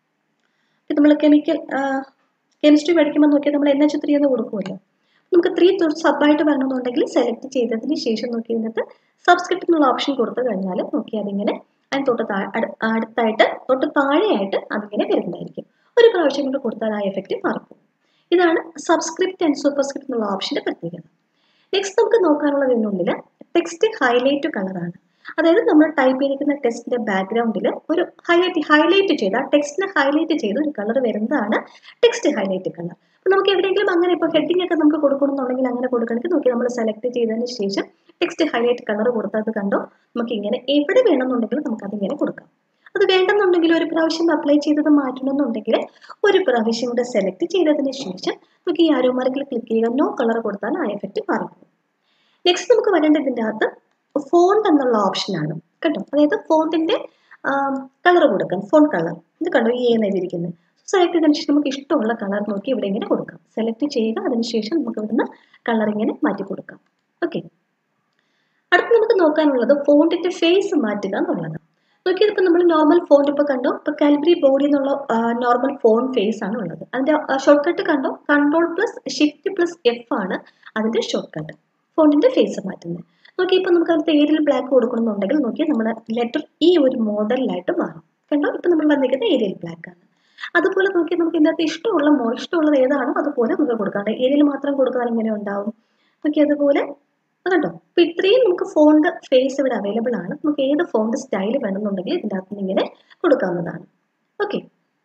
നമ്മൾ കെമിക്കൽ കെമിസ്ട്രി പഠിക്കുമ്പോൾ നോക്കിയാൽ നമ്മൾ എൻ എച്ച് ത്രീ എന്ന് കൊടുക്കുമല്ലോ നമുക്ക് ത്രീ സബായിട്ട് വരണമെന്നുണ്ടെങ്കിൽ സെലക്ട് ചെയ്തതിന് ശേഷം നോക്കി ഇതിനകത്ത് സബ്സ്ക്രിപ്റ്റ് എന്നുള്ള ഓപ്ഷൻ കൊടുത്തു കഴിഞ്ഞാൽ നോക്കി അതിങ്ങനെ അതിന് തൊട്ട് താഴെ അടുത്തായിട്ട് തൊട്ട് താഴെയായിട്ട് അതിങ്ങനെ വരുന്നതായിരിക്കും ഒരു പ്രാവശ്യം കൊണ്ട് കൊടുത്താൽ ആ എഫക്റ്റ് മാറിപ്പോകും ഇതാണ് സബ്സ്ക്രിപ്റ്റ് ആൻഡ് സൂപ്പർസ്ക്രിപ്റ്റ് എന്നുള്ള ഓപ്ഷൻ്റെ പ്രത്യേകത നെക്സ്റ്റ് നമുക്ക് നോക്കാനുള്ളത് ഇതിനുള്ളിൽ ടെക്സ്റ്റ് ഹൈലൈറ്റ് കളറാണ് അതായത് നമ്മൾ ടൈപ്പ് ചെയ്തിരിക്കുന്ന ടെക്സ്റ്റിന്റെ ബാക്ക്ഗ്രൗണ്ടിൽ ഒരു ഹൈലൈറ്റ് ഹൈലൈറ്റ് ചെയ്ത് ആ ടെക്സ്റ്റിനെ ഹൈലൈറ്റ് ചെയ്ത് ഒരു കളർ വരുന്നതാണ് ടെക്സ്റ്റ് ഹൈലൈറ്റ് കളർ അപ്പോൾ നമുക്ക് എവിടെയെങ്കിലും അങ്ങനെ ഇപ്പോൾ ഹെഡിങ് ഒക്കെ നമുക്ക് കൊടുക്കണമെന്നുണ്ടെങ്കിൽ അങ്ങനെ കൊടുക്കണമെങ്കിൽ നോക്കി നമ്മൾ സെലക്ട് ചെയ്തതിന് ശേഷം ടെക്സ്റ്റ് ഹൈലൈറ്റ് കളർ കൊടുത്തത് കണ്ടോ നമുക്ക് ഇങ്ങനെ എവിടെ വേണമെന്നുണ്ടെങ്കിലും നമുക്ക് അതിങ്ങനെ കൊടുക്കാം അത് വേണ്ടെന്നുണ്ടെങ്കിൽ ഒരു പ്രാവശ്യം അപ്ലൈ ചെയ്തത് മാറ്റണമെന്നുണ്ടെങ്കിൽ ഒരു പ്രാവശ്യം കൂടെ സെലക്ട് ചെയ്തതിന് ശേഷം നമുക്ക് ഈ ആരോ മാർക്കിൽ ക്ലിക്ക് ചെയ്യുക നോ കളർ കൊടുത്താൽ ആ എഫക്റ്റ് മാറിപ്പോകും നെക്സ്റ്റ് നമുക്ക് വരേണ്ടത് ഇതിൻ്റെ അകത്ത് ഫോണ്ട് എന്നുള്ള ഓപ്ഷനാണ് കേട്ടോ അതായത് ഫോണ്ടിന്റെ കളർ കൊടുക്കാം ഫോൺ കളർ ഇത് കണ്ടോ ഈ എന്ന് എഴുതിയിരിക്കുന്നത് സെലക്ട് ചെയ്തതിന് ശേഷം നമുക്ക് ഇഷ്ടമുള്ള കളർ നോക്കി ഇവിടെ ഇങ്ങനെ കൊടുക്കാം സെലക്ട് ചെയ്യുക അതിനുശേഷം നമുക്ക് ഇവിടുന്ന് കളർ ഇങ്ങനെ മാറ്റി കൊടുക്കാം ഓക്കെ അടുത്ത് നമുക്ക് നോക്കാനുള്ളത് ഫോണ്ടിന്റെ ഫേസ് മാറ്റുക എന്നുള്ളതാണ് നോക്കിയത് ഇപ്പം നമ്മൾ നോർമൽ ഫോണ്ട് ഇപ്പോൾ കണ്ടോ ഇപ്പോൾ കാൽബറി ബോഡി എന്നുള്ള നോർമൽ ഫോൺ ഫേസ് ആണ് ഉള്ളത് അതിൻ്റെ ഷോർട്ട് കട്ട് കണ്ടോ control plus shift plus F ആണ് അതിൻ്റെ ഷോർട്ട് കട്ട് ഫോണ്ടിൻ്റെ ഫേസ് മാറ്റുന്നത് നോക്കി ഇപ്പോൾ നമുക്ക് അതിനകത്ത് ഏരിയൽ ബ്ലാക്ക് കൊടുക്കണമെന്നുണ്ടെങ്കിൽ നോക്കി നമ്മുടെ ലെറ്റർ ഈ ഒരു മോഡലിലായിട്ട് മാറും കണ്ടോ ഇപ്പം നമ്മൾ വന്നിരിക്കുന്നത് ഏരിയൽ ബ്ലാക്ക് ആണ് അതുപോലെ നോക്കി നമുക്ക് ഇതിനകത്ത് ഇഷ്ടമുള്ള മോ ഇഷ്ടമുള്ളത് ഏതാണോ അതുപോലെ നമുക്ക് കൊടുക്കാം ഏരിയൽ മാത്രം കൊടുത്താൽ ഇങ്ങനെ ഉണ്ടാവും നോക്കി അതുപോലെ കണ്ടോ അപ്പൊ ഇത്രയും നമുക്ക് ഫോണ്ട് ഫേസ് ഇവിടെ അവൈലബിൾ ആണ് നമുക്ക് ഏത് ഫോണ്ട് സ്റ്റൈൽ വേണമെന്നുണ്ടെങ്കിൽ ഇതിൻ്റെ അകത്ത് ഇങ്ങനെ കൊടുക്കാവുന്നതാണ് ഓക്കെ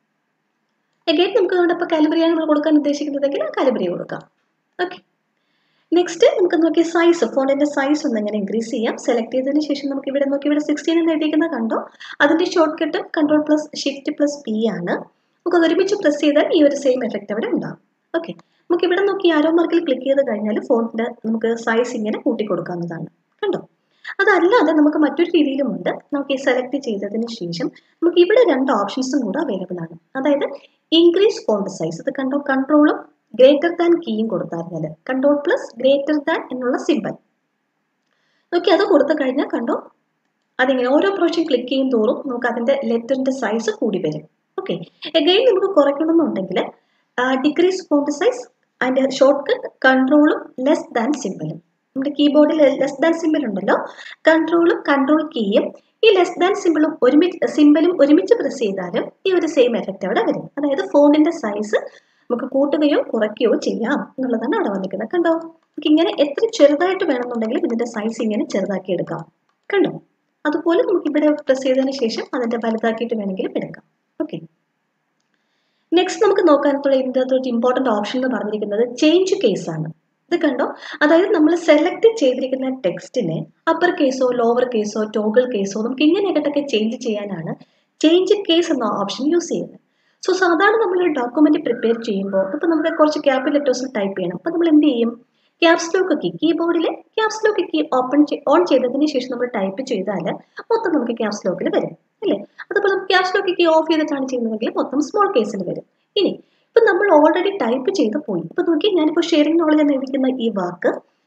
എഗൈൻ നമുക്ക് ഇവിടെ ഇപ്പോൾ കാലിബ്രിയാണ് നമ്മൾ കൊടുക്കാൻ ഉദ്ദേശിക്കുന്നതെങ്കിൽ കാലിബ്രി കൊടുക്കാം ഓക്കെ നെക്സ്റ്റ് നമുക്ക് നോക്കി സൈസ് ഫോണിന്റെ സൈസ് ഒന്ന് എങ്ങനെ ഇൻക്രീസ് ചെയ്യാം സെലക്ട് ചെയ്തതിന് ശേഷം നമുക്ക് ഇവിടെ നോക്കി ഇവിടെ സിക്സ്റ്റീൻ എന്ന് എഴുതിയിരിക്കുന്നത് കണ്ടോ അതിന്റെ shortcut control plus shift plus P ആണ് നമുക്ക് അത് ഒരുമിച്ച് പ്രസ് ചെയ്താൽ ഈ ഒരു സെയിം എഫക്റ്റ് അവിടെ ഉണ്ടാവും ഓക്കെ നമുക്ക് ഇവിടെ നോക്കി ആരോ മാർക്കിൽ ക്ലിക്ക് ചെയ്ത് കഴിഞ്ഞാൽ ഫോണിന്റെ നമുക്ക് സൈസ് ഇങ്ങനെ കൂട്ടി കൊടുക്കാവുന്നതാണ് കണ്ടോ അതല്ലാതെ നമുക്ക് മറ്റൊരു രീതിയിലുമുണ്ട് നമുക്ക് ഈ സെലക്ട് ചെയ്തതിന് ശേഷം നമുക്ക് ഇവിടെ രണ്ട് ഓപ്ഷൻസും കൂടെ അവൈലബിൾ ആണ് അതായത് ഇൻക്രീസ് ഫോണ്ട് സൈസ് ഇത് കണ്ടോ കൺട്രോളും ഗ്രേറ്റർ ദാൻ കീയും കൊടുത്താൽ കൺട്രോൾ പ്ലസ് ഗ്രേറ്റർ ദാൻ എന്നുള്ള സിമ്പൽ നോക്കി അത് കൊടുത്തു കഴിഞ്ഞാൽ കണ്ടോ അതിങ്ങനെ ഓരോ പ്രാവശ്യം ക്ലിക്ക് ചെയ്യും തോറും നമുക്ക് അതിന്റെ ലെറ്ററിന്റെ സൈസ് കൂടി വരും ഓക്കെ എഗൈൻ നമുക്ക് കുറയ്ക്കണമെന്നുണ്ടെങ്കിൽ ഡിക്രീസ് ഫോണ്ട് സൈസ് അതിന്റെ ഷോർട്ട് കട്ട് കൺട്രോളും ലെസ് ദാൻ സിമ്പലും നമ്മുടെ കീബോർഡിൽ ലെസ് ദാൻ സിമ്പിൾ ഉണ്ടല്ലോ കൺട്രോളും കൺട്രോൾ കീയും ഈ ലെസ് ദാൻ സിമ്പിളും ഒരുമിച്ച് സിമ്പിളും ഒരുമിച്ച് പ്രസ് ചെയ്താലും ഈ ഒരു സെയിം എഫക്റ്റ് അവിടെ വരും അതായത് ഫോണിന്റെ സൈസ് നമുക്ക് കൂട്ടുകയോ കുറയ്ക്കുകയോ ചെയ്യാം എന്നുള്ളതാണ് അവിടെ വന്നിരിക്കുന്നത് കണ്ടോ നമുക്ക് ഇങ്ങനെ എത്ര ചെറുതായിട്ട് വേണമെന്നുണ്ടെങ്കിലും ഇതിന്റെ സൈസ് ഇങ്ങനെ ചെറുതാക്കി എടുക്കാം കണ്ടോ അതുപോലെ നമുക്ക് ഇവിടെ പ്രസ് ചെയ്തതിന് ശേഷം അതിന്റെ വലുതാക്കിയിട്ട് വേണമെങ്കിലും എടുക്കാം ഓക്കെ നെക്സ്റ്റ് നമുക്ക് നോക്കാനുള്ള ഇതിൻ്റെ ഒരു ഇമ്പോർട്ടൻ്റ് ഓപ്ഷൻ എന്ന് പറഞ്ഞിരിക്കുന്നത് ചേഞ്ച് കേസ് ആണ് ഇത് കണ്ടോ അതായത് നമ്മൾ സെലക്ട് ചെയ്തിരിക്കുന്ന ടെക്സ്റ്റിനെ അപ്പർ കേസോ ലോവർ കേസോ ടോഗിൾ കേസോ നമുക്ക് ഇങ്ങനെയൊക്കെ ചേഞ്ച് ചെയ്യാനാണ് ചേഞ്ച് കേസ് എന്ന ഓപ്ഷൻ യൂസ് ചെയ്യുന്നത് സോ സാധാരണ നമ്മൾ ഒരു ഡോക്യുമെന്റ് പ്രിപ്പയർ ചെയ്യുമ്പോൾ ഇപ്പം നമുക്ക് കുറച്ച് ക്യാപിറ്റൽ ലെറ്റേഴ്സിൽ ടൈപ്പ് ചെയ്യണം അപ്പം നമ്മൾ എന്ത് ചെയ്യും ക്യാപ്സ് ലോക്ക് കീ കീബോർഡിൽ caps lock key open on ചെയ്തതിന് ശേഷം നമ്മൾ ടൈപ്പ് ചെയ്താൽ മൊത്തം നമുക്ക് ക്യാപ്സ് ലോക്കിൽ വരും അല്ലേ അതുപോലെ നമുക്ക് ക്യാപ്സ് ലോക്ക് കീ ഓഫ് ചെയ്തിട്ടാണ് ചെയ്യുന്നതെങ്കിൽ മൊത്തം സ്മോൾ കേസിൽ വരും ഇനി ഇപ്പം നമ്മൾ ഓൾറെഡി ടൈപ്പ് ചെയ്ത് പോയി ഇപ്പം നോക്കി ഞാനിപ്പോൾ ഷെയറിംഗ് നോളജ് എന്ന് എഴുതിക്കുന്ന ഈ വാക്ക്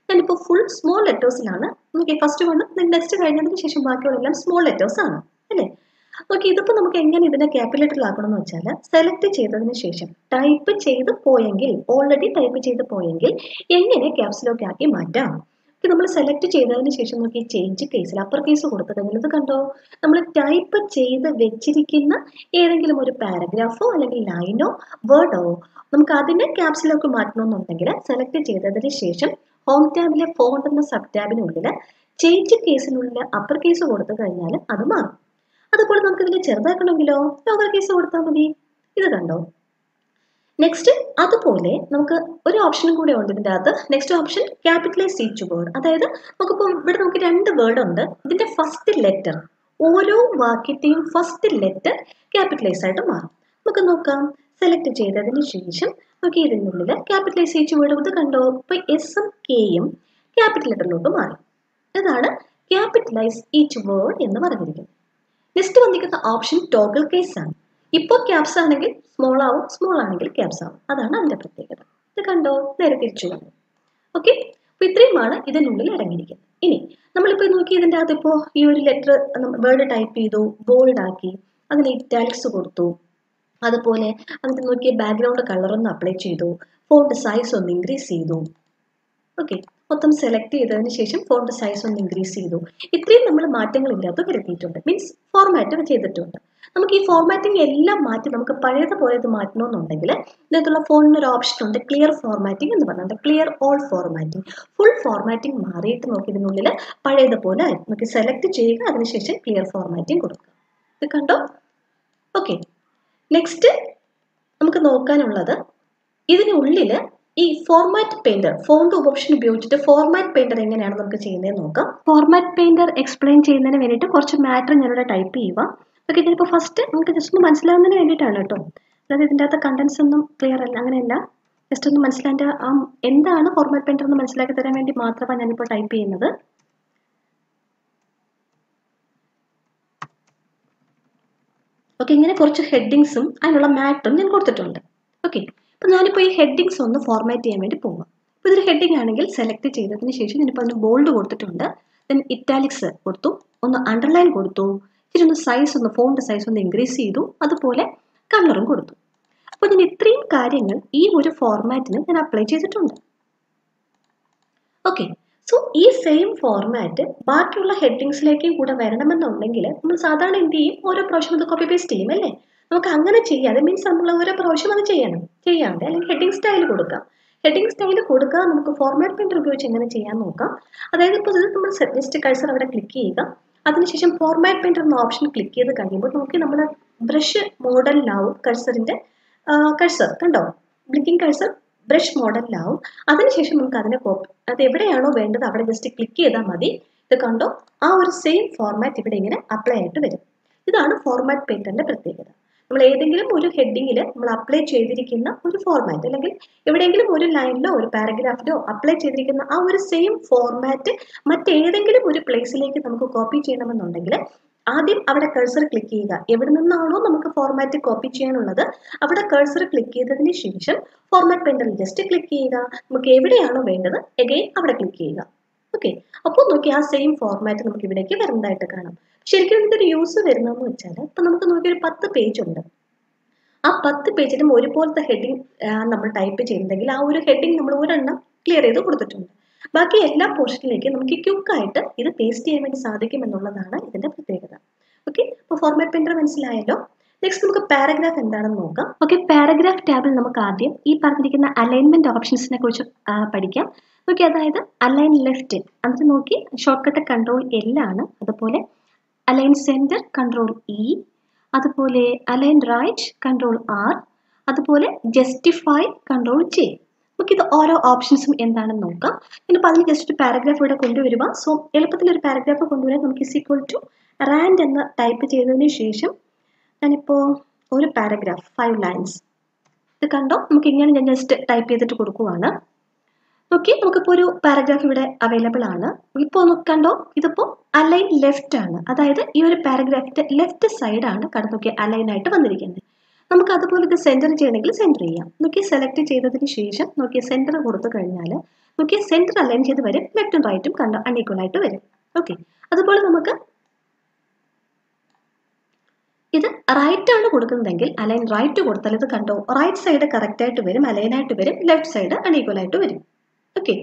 ഞാനിപ്പോൾ ഫുൾ സ്മോൾ ലെറ്റേഴ്സിലാണ് നോക്കി ഫസ്റ്റ് വൺ നെക്സ്റ്റ് കഴിഞ്ഞതിന് ശേഷം ബാക്കിയുള്ളതെല്ലാം സ്മോൾ ലെറ്റേഴ്സ് ആണ് അല്ലേ ഓക്കെ ഇതിപ്പോൾ നമുക്ക് എങ്ങനെ ഇതിനെ ക്യാപിറ്റലാക്കണം എന്ന് വെച്ചാൽ സെലക്ട് ചെയ്തതിന് ശേഷം ടൈപ്പ് ചെയ്ത് പോയെങ്കിൽ ഓൾറെഡി ടൈപ്പ് ചെയ്ത് പോയെങ്കിൽ എങ്ങനെ ക്യാപ്സിലോക്ക് ആക്കി മാറ്റാം ഇത് നമ്മൾ സെലക്ട് ചെയ്തതിന് ശേഷം നോക്കി ചേഞ്ച് കേസിൽ അപ്പർ കേസ് കൊടുത്തു കഴിഞ്ഞാൽ ഇത് കണ്ടോ നമ്മൾ ടൈപ്പ് ചെയ്ത് വെച്ചിരിക്കുന്ന ഏതെങ്കിലും ഒരു പാരഗ്രാഫോ അല്ലെങ്കിൽ ലൈനോ വേർഡോ നമുക്ക് അതിനെ ക്യാപ്സിലോക്ക് മാറ്റണമെന്നുണ്ടെങ്കിൽ സെലക്ട് ചെയ്തതിന് ശേഷം ഹോം ടാബിലെ ഫോണ്ട് എന്ന സബ് ടാബിനുള്ളിൽ ചേഞ്ച് കേസിനുള്ളിൽ അപ്പർ കേസ് കൊടുത്തു കഴിഞ്ഞാൽ അത് മാറും അതുപോലെ നമുക്ക് ഇതിനെ ചെറുതാക്കണമെങ്കിലോ ലോവർ കേസ് കൊടുത്താൽ മതി ഇത് കണ്ടോ നെക്സ്റ്റ് അതുപോലെ നമുക്ക് ഒരു ഓപ്ഷനും കൂടെ ഉണ്ട് ഇതിൻ്റെ അകത്ത് next option capitalise each word അതായത് നമുക്കിപ്പോൾ ഇവിടെ നമുക്ക് രണ്ട് വേർഡ് ഉണ്ട് ഇതിൻ്റെ ഫസ്റ്റ് ലെറ്റർ ഓരോ വാക്യത്തെയും ഫസ്റ്റ് ലെറ്റർ ക്യാപിറ്റലൈസ് ആയിട്ട് മാറും നമുക്ക് നോക്കാം സെലക്ട് ചെയ്തതിന് ശേഷം നമുക്ക് ഇതിനുള്ളിൽ ക്യാപിറ്റലൈസ് ഈച്ച് വേർഡ് ഇത് കണ്ടോ ഇപ്പോൾ എസും കെയും ക്യാപിറ്റൽ ലെറ്ററിലോട്ട് മാറി ഇതാണ് ക്യാപിറ്റലൈസ് ഈച്ച് വേർഡ് എന്ന് പറഞ്ഞിരിക്കുന്നത് നെക്സ്റ്റ് വന്നിരിക്കുന്ന ഓപ്ഷൻ ടോഗിൾ കേസ് ആണ് ഇപ്പോൾ ക്യാപ്സ് ആണെങ്കിൽ സ്മോൾ ആവും സ്മോൾ ആണെങ്കിൽ ക്യാപ്സ് ആവും അതാണ് അതിൻ്റെ പ്രത്യേകത ഇത് കണ്ടോ നേരെ തിരിച്ചു കണ്ടു ഓക്കെ അപ്പോൾ ഇത്രയുമാണ് ഇതിനുള്ളിൽ അടങ്ങിയിരിക്കുന്നത് ഇനി നമ്മളിപ്പോൾ നോക്കി ഇതിൻ്റെ അകത്ത് ഇപ്പോൾ ഈ ഒരു ലെറ്റർ വേർഡ് ടൈപ്പ് ചെയ്തു ബോൾഡ് ആക്കി അതിന് ഇറ്റാലിക്സ് കൊടുത്തു അതുപോലെ അതിന് നോക്കിയ ബാക്ക്ഗ്രൗണ്ട് കളർ ഒന്ന് അപ്ലൈ ചെയ്തു ഫോണ്ട് സൈസ് ഒന്ന് ഇൻക്രീസ് ചെയ്തു ഓക്കെ മൊത്തം സെലക്ട് ചെയ്തതിന് ശേഷം ഫോണ്ട് സൈസ് ഒന്ന് ഇൻക്രീസ് ചെയ്തു ഇത്രയും നമ്മൾ മാറ്റങ്ങളില്ലാത്ത വരുത്തിയിട്ടുണ്ട് മീൻസ് ഫോർമാറ്റ് ചെയ്തിട്ടുണ്ട് നമുക്ക് ഈ ഫോർമാറ്റിംഗ് എല്ലാം മാറ്റി നമുക്ക് പഴയതുപോലെ ഇത് മാറ്റണമെന്നുണ്ടെങ്കിൽ ഇതിനകത്തുള്ള ഫോണിന് ഒരു ഓപ്ഷൻ ഉണ്ട് ക്ലിയർ ഫോർമാറ്റിംഗ് എന്ന് പറഞ്ഞിട്ടുണ്ട് clear all formatting full formatting മാറിയിട്ട് നോക്കി ഇതിനുള്ളിൽ പഴയതുപോലെ ആയി നമുക്ക് സെലക്ട് ചെയ്യുക അതിനുശേഷം ക്ലിയർ ഫോർമാറ്റിംഗ് കൊടുക്കുക ഇത് കണ്ടോ ഓക്കെ നെക്സ്റ്റ് നമുക്ക് നോക്കാനുള്ളത് ഇതിനുള്ളിൽ ഈ ഫോർമാറ്റ് പെയിന്റർ ഫോണ്ട് ഓപ്ഷൻ ഉപയോഗിച്ചിട്ട് ഫോർമാറ്റ് പെയിന്റർ എങ്ങനെയാണ് നമുക്ക് ചെയ്യുന്നത് നോക്കാം ഫോർമാറ്റ് പെയിന്റർ എക്സ്പ്ലെയിൻ ചെയ്യുന്നതിന് വേണ്ടിയിട്ട് കുറച്ച് മാറ്റർ ഞാനിവിടെ ടൈപ്പ് ചെയ്യുക ഓക്കെ ഇതിനിപ്പോൾ ഫസ്റ്റ് നമുക്ക് ജസ്റ്റ് ഒന്ന് മനസ്സിലാവുന്നതിന് വേണ്ടിയിട്ടാണ് കേട്ടോ അതായത് ഇതിൻ്റെ അകത്ത് കണ്ടൻസ് ഒന്നും ക്ലിയർ അല്ല അങ്ങനെയല്ല ജസ്റ്റ് ഒന്ന് മനസ്സിലാൻ്റെ ആ എന്താണ് ഫോർമാറ്റ് പെയിന്റർ എന്ന് മനസ്സിലാക്കി തരാൻ വേണ്ടി മാത്രമാണ് ഞാനിപ്പോൾ ടൈപ്പ് ചെയ്യുന്നത് ഓക്കെ ഇങ്ങനെ കുറച്ച് ഹെഡിങ്സും അതിനുള്ള മാറ്ററും ഞാൻ കൊടുത്തിട്ടുണ്ട് ഓക്കെ അപ്പോൾ ഞാനിപ്പോൾ ഈ ഹെഡിങ്സ് ഒന്ന് ഫോർമാറ്റ് ചെയ്യാൻ വേണ്ടി പോവാം അപ്പോൾ ഇതൊരു ഹെഡിങ് ആണെങ്കിൽ സെലക്ട് ചെയ്തതിന് ശേഷം ഞാനിപ്പോൾ അതിന് ബോൾഡ് കൊടുത്തിട്ടുണ്ട് ദെൻ ഇറ്റാലിക്സ് കൊടുത്തു ഒന്ന് അണ്ടർലൈൻ കൊടുത്തു ഇച്ചിരി ഒന്ന് സൈസ് ഒന്ന് ഫോണ്ട് സൈസ് ഒന്ന് ഇൻക്രീസ് ചെയ്തു അതുപോലെ കളറും കൊടുത്തു അപ്പോൾ ഞാൻ ഇത്രയും കാര്യങ്ങൾ ഈ ഒരു ഫോർമാറ്റിന് ഞാൻ അപ്ലൈ ചെയ്തിട്ടുണ്ട് ഓക്കെ സോ ഈ സെയിം ഫോർമാറ്റ് ബാക്കിയുള്ള ഹെഡിങ്സിലേക്കും കൂടെ വരണമെന്നുണ്ടെങ്കിൽ നമ്മൾ സാധാരണ എന്ത് ചെയ്യും ഓരോ പ്രാവശ്യം അത് കോപ്പി പേസ്റ്റ് ചെയ്യും അല്ലേ നമുക്ക് അങ്ങനെ ചെയ്യാതെ മീൻസ് നമ്മൾ ഓരോ പ്രാവശ്യം അത് ചെയ്യണം ചെയ്യാണ്ട് അല്ലെങ്കിൽ ഹെഡിങ് സ്റ്റൈൽ കൊടുക്കാം ഹെഡിങ് സ്റ്റൈൽ കൊടുക്കുക നമുക്ക് ഫോർമാറ്റ് പ്രിന്റർ ഉപയോഗിച്ച് എങ്ങനെ ചെയ്യാൻ നോക്കാം അതായത് ഇപ്പോൾ ഇത് നമ്മൾ ജസ്റ്റ് കഴ്സർ അവിടെ ക്ലിക്ക് ചെയ്യുക അതിനുശേഷം ഫോർമാറ്റ് പ്രിന്റർ എന്ന ഓപ്ഷൻ ക്ലിക്ക് ചെയ്ത് കഴിയുമ്പോൾ നമുക്ക് നമ്മുടെ ബ്രഷ് മോഡലിലാവും കഴ്സറിൻ്റെ കഴ്സർ കണ്ടോ ബ്ലിക്കിംഗ് കഴ്സർ ബ്രഷ് മോഡലിലാവും അതിനുശേഷം നമുക്ക് അതിനെ കോപ്പി അത് എവിടെയാണോ വേണ്ടത് അവിടെ ജസ്റ്റ് ക്ലിക്ക് ചെയ്താൽ മതി ഇത് കണ്ടോ ആ ഒരു സെയിം ഫോർമാറ്റ് ഇവിടെ ഇങ്ങനെ അപ്ലൈ ആയിട്ട് വരും ഇതാണ് ഫോർമാറ്റ് പെയിന്ററിന്റെ പ്രത്യേകത നമ്മൾ ഏതെങ്കിലും ഒരു ഹെഡിങ്ങിൽ നമ്മൾ അപ്ലൈ ചെയ്തിരിക്കുന്ന ഒരു ഫോർമാറ്റ് അല്ലെങ്കിൽ എവിടെയെങ്കിലും ഒരു ലൈനിലോ ഒരു പാരഗ്രാഫിലോ അപ്ലൈ ചെയ്തിരിക്കുന്ന ആ ഒരു സെയിം ഫോർമാറ്റ് മറ്റേതെങ്കിലും ഒരു പ്ലേസിലേക്ക് നമുക്ക് കോപ്പി ചെയ്യണമെന്നുണ്ടെങ്കിൽ ആദ്യം അവിടെ കഴ്സർ ക്ലിക്ക് ചെയ്യുക എവിടെ നിന്നാണോ നമുക്ക് ഫോർമാറ്റ് കോപ്പി ചെയ്യാനുള്ളത് അവിടെ കഴ്സർ ക്ലിക്ക് ചെയ്തതിന് ശേഷം ഫോർമാറ്റ് പെയിന്ററിൽ ജസ്റ്റ് ക്ലിക്ക് ചെയ്യുക നമുക്ക് എവിടെയാണോ വേണ്ടത് എഗെയിൻ അവിടെ ക്ലിക്ക് ചെയ്യുക ഓക്കെ അപ്പോൾ നോക്കി ആ സെയിം ഫോർമാറ്റ് നമുക്ക് ഇവിടേക്ക് വരുന്നതായിട്ട് കാണാം ശരിക്കും ഇതിൻ്റെ ഒരു യൂസ് വരുന്നതെന്ന് വെച്ചാൽ ഇപ്പം നമുക്ക് നോക്കി ഒരു പത്ത് പേജ് ഉണ്ട് ആ പത്ത് പേജിലും ഒരുപോലത്തെ ഹെഡിങ് നമ്മൾ ടൈപ്പ് ചെയ്യുന്നുണ്ടെങ്കിൽ ആ ഒരു ഹെഡിങ് നമ്മൾ ഒരെണ്ണം ക്ലിയർ ചെയ്ത് കൊടുത്തിട്ടുണ്ട് ബാക്കി എല്ലാ പോർഷനിലേക്കും നമുക്ക് ക്യുക്കായിട്ട് ഇത് പേസ്റ്റ് ചെയ്യാൻ വേണ്ടി സാധിക്കും എന്നുള്ളതാണ് ഇതിന്റെ പ്രത്യേകത ഓക്കെ അപ്പോൾ ഫോർമാറ്റ് പ്രിന്റർ മനസ്സിലായല്ലോ നെക്സ്റ്റ് നമുക്ക് പാരഗ്രാഫ് എന്താണെന്ന് നോക്കാം ഓക്കെ പാരഗ്രാഫ് ടാബിൽ നമുക്ക് ആദ്യം ഈ പറഞ്ഞിരിക്കുന്ന അലൈൻമെന്റ് ഓപ്ഷൻസിനെ കുറിച്ച് പഠിക്കാം നോക്കി അതായത് അലൈൻ ലെഫ്റ്റ് അതിന് നോക്കി ഷോർട്ട് കട്ട് കൺട്രോൾ എൽ ആണ് അതുപോലെ അലൈൻ സെന്റർ കൺട്രോൾ ഇ അതുപോലെ അലൈൻ റൈറ്റ് കൺട്രോൾ ആർ അതുപോലെ ജസ്റ്റിഫൈ കൺട്രോൾ ജെ നമുക്കിത് ഓരോ ഓപ്ഷൻസും എന്താണെന്ന് നോക്കാം ഇനിയിപ്പോൾ അതിന് ജസ്റ്റ് ഒരു പാരഗ്രാഫ് ഇവിടെ കൊണ്ടുവരിക സോ എളുപ്പത്തിൽ ഒരു പാരഗ്രാഫ് കൊണ്ടുവരാൻ നമുക്ക് ഇസ് ഈക്വൽ ടു റാൻഡ് എന്ന് ടൈപ്പ് ചെയ്തതിന് ശേഷം ഞാനിപ്പോൾ ഒരു പാരഗ്രാഫ് ഫൈവ് ലൈൻസ് ഇത് കണ്ടോ നമുക്ക് ഇങ്ങനെ ഞാൻ ജസ്റ്റ് ടൈപ്പ് ചെയ്തിട്ട് കൊടുക്കുവാണ് നോക്കി നമുക്കിപ്പോൾ ഒരു പാരഗ്രാഫ് ഇവിടെ അവൈലബിൾ ആണ് ഇപ്പോൾ ഒന്ന് കണ്ടോ ഇതിപ്പോൾ അലൈൻ ലെഫ്റ്റ് ആണ് അതായത് ഈ ഒരു പാരഗ്രാഫിന്റെ ലെഫ്റ്റ് സൈഡാണ് കടന്നു നോക്കി അലൈൻ ആയിട്ട് വന്നിരിക്കുന്നത് നമുക്ക് അതുപോലെ ഇത് സെൻറ്റർ ചെയ്യണമെങ്കിൽ സെൻറ്റർ ചെയ്യാം നോക്കി സെലക്ട് ചെയ്തതിന് ശേഷം നോക്കി സെൻറ്റർ കൊടുത്തു കഴിഞ്ഞാൽ നോക്കി സെൻറ്റർ അലൈൻ ചെയ്ത് വരും ലെഫ്റ്റും റൈറ്റും കണ്ട അൺഈക്വൽ ആയിട്ട് വരും ഓക്കെ അതുപോലെ നമുക്ക് ഇത് റൈറ്റ് ആണ് കൊടുക്കുന്നതെങ്കിൽ അലൈൻ റൈറ്റ് കൊടുത്താൽ ഇത് കണ്ടോ റൈറ്റ് സൈഡ് കറക്റ്റ് ആയിട്ട് വരും അലൈൻ ആയിട്ട് വരും ലെഫ്റ്റ് സൈഡ് അൺഈക്വൽ ആയിട്ട് വരും ഓക്കെ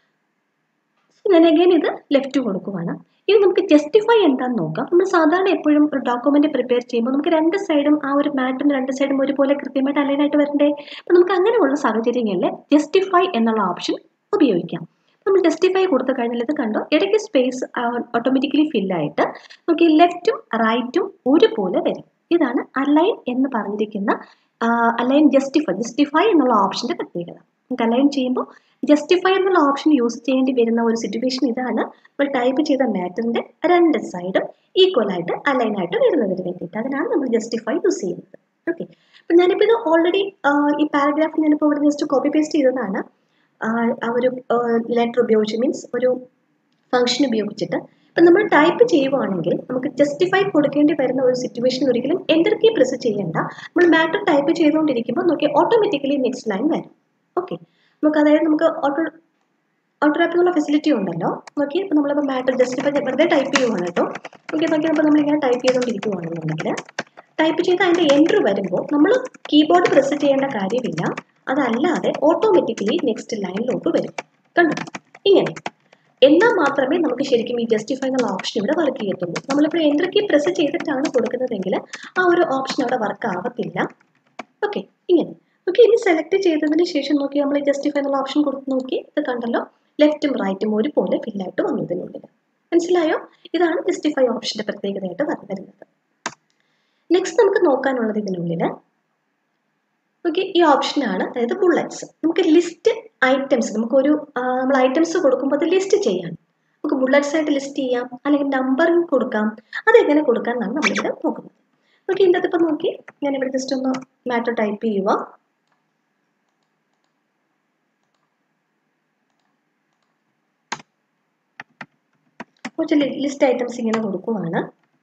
ഞാൻ അഗൈൻ ഇത് ലെഫ്റ്റ് കൊടുക്കുവാണ് ഇനി നമുക്ക് ജസ്റ്റിഫൈ എന്താണെന്ന് നോക്കാം നമ്മൾ സാധാരണ എപ്പോഴും ഒരു ഡോക്യുമെന്റ് പ്രിപ്പയർ ചെയ്യുമ്പോൾ നമുക്ക് രണ്ട് സൈഡും ആ ഒരു മാറ്റിന് രണ്ട് സൈഡും ഒരുപോലെ കൃത്യമായിട്ട് അലൈൻ ആയിട്ട് വരണ്ടേ അപ്പം നമുക്ക് അങ്ങനെയുള്ള സാഹചര്യങ്ങളിൽ ജസ്റ്റിഫൈ എന്നുള്ള ഓപ്ഷൻ ഉപയോഗിക്കാം നമ്മൾ ജസ്റ്റിഫൈ കൊടുത്തു കഴിഞ്ഞാൽ ഇത് കണ്ടോ ഇടയ്ക്ക് സ്പേസ് ഓട്ടോമാറ്റിക്കലി ഫില്ലായിട്ട് നമുക്ക് ലെഫ്റ്റും റൈറ്റും ഒരുപോലെ വരും ഇതാണ് അലൈൻ എന്ന് പറഞ്ഞിരിക്കുന്ന അലൈൻ ജസ്റ്റിഫൈ ജസ്റ്റിഫൈ എന്നുള്ള ഓപ്ഷന്റെ പ്രത്യേകത നമുക്ക് അലൈൻ ചെയ്യുമ്പോൾ ജസ്റ്റിഫൈ എന്നുള്ള ഓപ്ഷൻ യൂസ് ചെയ്യേണ്ടി വരുന്ന ഒരു സിറ്റുവേഷൻ ഇതാണ് നമ്മൾ ടൈപ്പ് ചെയ്ത മാറ്ററിന്റെ രണ്ട് സൈഡും ഈക്വൽ ആയിട്ട് അലൈൻ ആയിട്ട് വരുന്നതിന് വേണ്ടിയിട്ട് അതിനാണ് നമ്മൾ ജസ്റ്റിഫൈ യൂസ് ചെയ്യുന്നത് ഓക്കെ അപ്പം ഞാനിപ്പോൾ ഇത് ഓൾറെഡി ഈ പാരഗ്രാഫ് ഞാനിപ്പോൾ ഇവിടെ ജസ്റ്റ് കോപ്പി പേസ്റ്റ് ചെയ്തതാണ് ആ ഒരു ലെറ്റർ ഉപയോഗിച്ച് മീൻസ് ഒരു ഫംഗ്ഷൻ ഉപയോഗിച്ചിട്ട് ഇപ്പം നമ്മൾ ടൈപ്പ് ചെയ്യുവാണെങ്കിൽ നമുക്ക് ജസ്റ്റിഫൈ കൊടുക്കേണ്ടി വരുന്ന ഒരു സിറ്റുവേഷൻ ഒരിക്കലും എൻ്റർ കീ പ്രസ് ചെയ്യേണ്ട നമ്മൾ മാറ്റർ ടൈപ്പ് ചെയ്തുകൊണ്ടിരിക്കുമ്പോൾ നോക്കി ഓട്ടോമാറ്റിക്കലി നെക്സ്റ്റ് ലൈൻ വരും ഓക്കെ നമുക്ക് അതായത് നമുക്ക് ഓട്ടോ ഓട്ടോ റാപ്പിംഗ് ഫെസിലിറ്റി ഉണ്ടല്ലോ നോക്കി ഇപ്പോൾ നമ്മളിപ്പോൾ മാറ്റർ ജസ്റ്റിഫൈ വെറുതെ ടൈപ്പ് ചെയ്യുവാണ് കേട്ടോ ഓക്കെ നോക്കി അപ്പോൾ നമ്മളിങ്ങനെ ടൈപ്പ് ചെയ്തുകൊണ്ടിരിക്കുവാണെന്നുണ്ടെങ്കിൽ ടൈപ്പ് ചെയ്ത് അതിൻ്റെ എൻട്രി വരുമ്പോൾ നമ്മൾ കീബോർഡ് പ്രസ് ചെയ്യേണ്ട കാര്യമില്ല അതല്ലാതെ ഓട്ടോമാറ്റിക്കലി നെക്സ്റ്റ് ലൈനിലോട്ട് വരും കണ്ടോ ഇങ്ങനെ എന്നാൽ മാത്രമേ നമുക്ക് ശരിക്കും ഈ ജസ്റ്റിഫൈ എന്നുള്ള ഓപ്ഷൻ ഇവിടെ വർക്ക് ചെയ്യത്തുള്ളൂ നമ്മളിപ്പോൾ എൻ്റർ കീ പ്രസ് ചെയ്തിട്ടാണ് കൊടുക്കുന്നതെങ്കിൽ ആ ഒരു ഓപ്ഷൻ അവിടെ വർക്ക് ആവത്തില്ല ഓക്കെ ഇങ്ങനെ ഓക്കെ ഇനി സെലക്ട് ചെയ്തതിന് ശേഷം നോക്കി നമ്മൾ ജസ്റ്റിഫൈ എന്നുള്ള ഓപ്ഷൻ കൊടുത്ത് നോക്കി ഇത് കണ്ടല്ലോ ലെഫ്റ്റും റൈറ്റും ഒരുപോലെ ഫില്ലായിട്ട് വന്നു ഇതിനുള്ളിൽ മനസ്സിലായോ ഇതാണ് ജസ്റ്റിഫൈ ഓപ്ഷന്റെ പ്രത്യേകതയായിട്ട് വരുന്നത് നെക്സ്റ്റ് നമുക്ക് നോക്കാനുള്ളത് ഇതിനുള്ളിൽ ഓക്കെ ഈ ഓപ്ഷനാണ് അതായത് ബുള്ളറ്റ്സ് നമുക്ക് ലിസ്റ്റ് ഐറ്റംസ് നമുക്കൊരു നമ്മൾ ഐറ്റംസ് കൊടുക്കുമ്പോൾ അത് ലിസ്റ്റ് ചെയ്യാം നമുക്ക് ബുള്ളറ്റ്സ് ആയിട്ട് ലിസ്റ്റ് ചെയ്യാം അല്ലെങ്കിൽ നമ്പറിങ് കൊടുക്കാം അതെങ്ങനെ കൊടുക്കാം എന്നാണ് നമ്മളിവിടെ നോക്കുന്നത് നോക്കി ഇതിൻ്റെ അകത്ത് ഇപ്പം നോക്കി ഞാൻ ഇവിടെ ജസ്റ്റ് ഒന്ന് മാറ്റർ ടൈപ്പ് ചെയ്യുക കുറച്ച് ലിസ്റ്റ് ഐറ്റംസ് ഇങ്ങനെ കൊടുക്കുവാണ്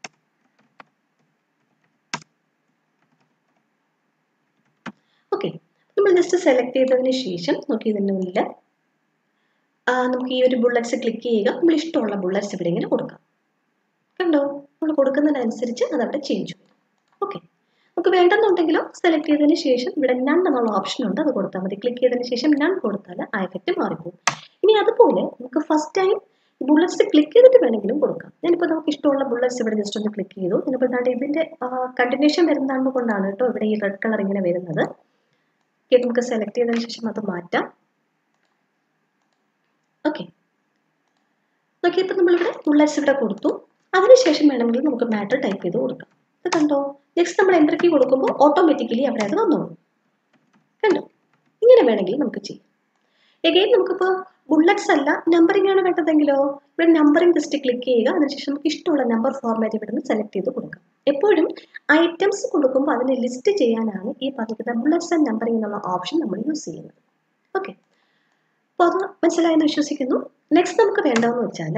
ഓക്കെ നമ്മൾ ജസ്റ്റ് സെലക്ട് ചെയ്തതിന് ശേഷം നോക്കി ഇതിൻ്റെ ഉള്ളിൽ നമുക്ക് ഈ ഒരു ബുള്ളറ്റ്സ് ക്ലിക്ക് ചെയ്യുക നമ്മൾ ഇഷ്ടമുള്ള ബുള്ളറ്റ്സ് ഇവിടെ ഇങ്ങനെ കൊടുക്കാം കണ്ടോ നമ്മൾ കൊടുക്കുന്നതിനനുസരിച്ച് അത് അവിടെ ചേഞ്ച് വരും ഓക്കെ നമുക്ക് വേണ്ടെന്നുണ്ടെങ്കിലോ സെലക്ട് ചെയ്തതിന് ശേഷം ഇവിടെ നൺ എന്നുള്ള ഓപ്ഷൻ ഉണ്ട് അത് കൊടുത്താൽ മതി ക്ലിക്ക് ചെയ്തതിന് ശേഷം നൺ കൊടുത്താൽ ആ എഫക്റ്റ് മാറിപ്പോകും ഇനി അതുപോലെ നമുക്ക് ഫസ്റ്റ് ടൈം ബുള്ളറ്റ്സ് ക്ലിക്ക് ചെയ്തിട്ട് വേണമെങ്കിലും കൊടുക്കാം ഞാനിപ്പോൾ നമുക്ക് ഇഷ്ടമുള്ള ബുള്ളറ്റ്സ് ഇവിടെ ജസ്റ്റ് ഒന്ന് ക്ലിക്ക് ചെയ്തു ഞാനിപ്പോൾ എന്താണ്ട് ഇതിൻ്റെ കണ്ടിന്യൂഷൻ വരുന്നത് കൊണ്ടാണ് കേട്ടോ ഇവിടെ ഈ റെഡ് കളർ ഇങ്ങനെ വരുന്നത് ഓക്കെ നമുക്ക് സെലക്ട് ചെയ്തതിന് ശേഷം അത് മാറ്റാം ഓക്കെ ഓക്കെ ഇപ്പം നമ്മളിവിടെ ബുള്ളറ്റ്സ് ഇവിടെ കൊടുത്തു അതിനുശേഷം വേണമെങ്കിൽ നമുക്ക് മാറ്റർ ടൈപ്പ് ചെയ്ത് കൊടുക്കാം ഇത് കണ്ടോ നെക്സ്റ്റ് നമ്മൾ എൻ്റർ കീ കൊടുക്കുമ്പോൾ ഓട്ടോമാറ്റിക്കലി അവിടെ അത് വന്നോളൂ കണ്ടോ ഇങ്ങനെ വേണമെങ്കിൽ നമുക്ക് ചെയ്യാം എഗെയിൻ നമുക്കിപ്പോൾ ബുള്ളറ്റ്സ് അല്ല നമ്പറിംഗ് ആണ് വേണ്ടതെങ്കിലോ ഇവിടെ നമ്പറിംഗ് ജസ്റ്റ് ക്ലിക്ക് ചെയ്യുക അതിനുശേഷം നമുക്ക് ഇഷ്ടമുള്ള നമ്പർ ഫോർമാറ്റ് ഇവിടെ നിന്ന് സെലക്ട് ചെയ്ത് കൊടുക്കാം എപ്പോഴും ഐറ്റംസ് കൊടുക്കുമ്പോൾ അതിനെ ലിസ്റ്റ് ചെയ്യാനാണ് ഈ പറഞ്ഞിരിക്കുന്ന ബുള്ളറ്റ്സ് ആൻഡ് നമ്പറിംഗ് എന്നുള്ള ഓപ്ഷൻ നമ്മൾ യൂസ് ചെയ്യുന്നത് ഓക്കെ അപ്പോൾ അത് മനസ്സിലായെന്ന് വിശ്വസിക്കുന്നു നെക്സ്റ്റ് നമുക്ക് വേണ്ടതെന്ന് വെച്ചാൽ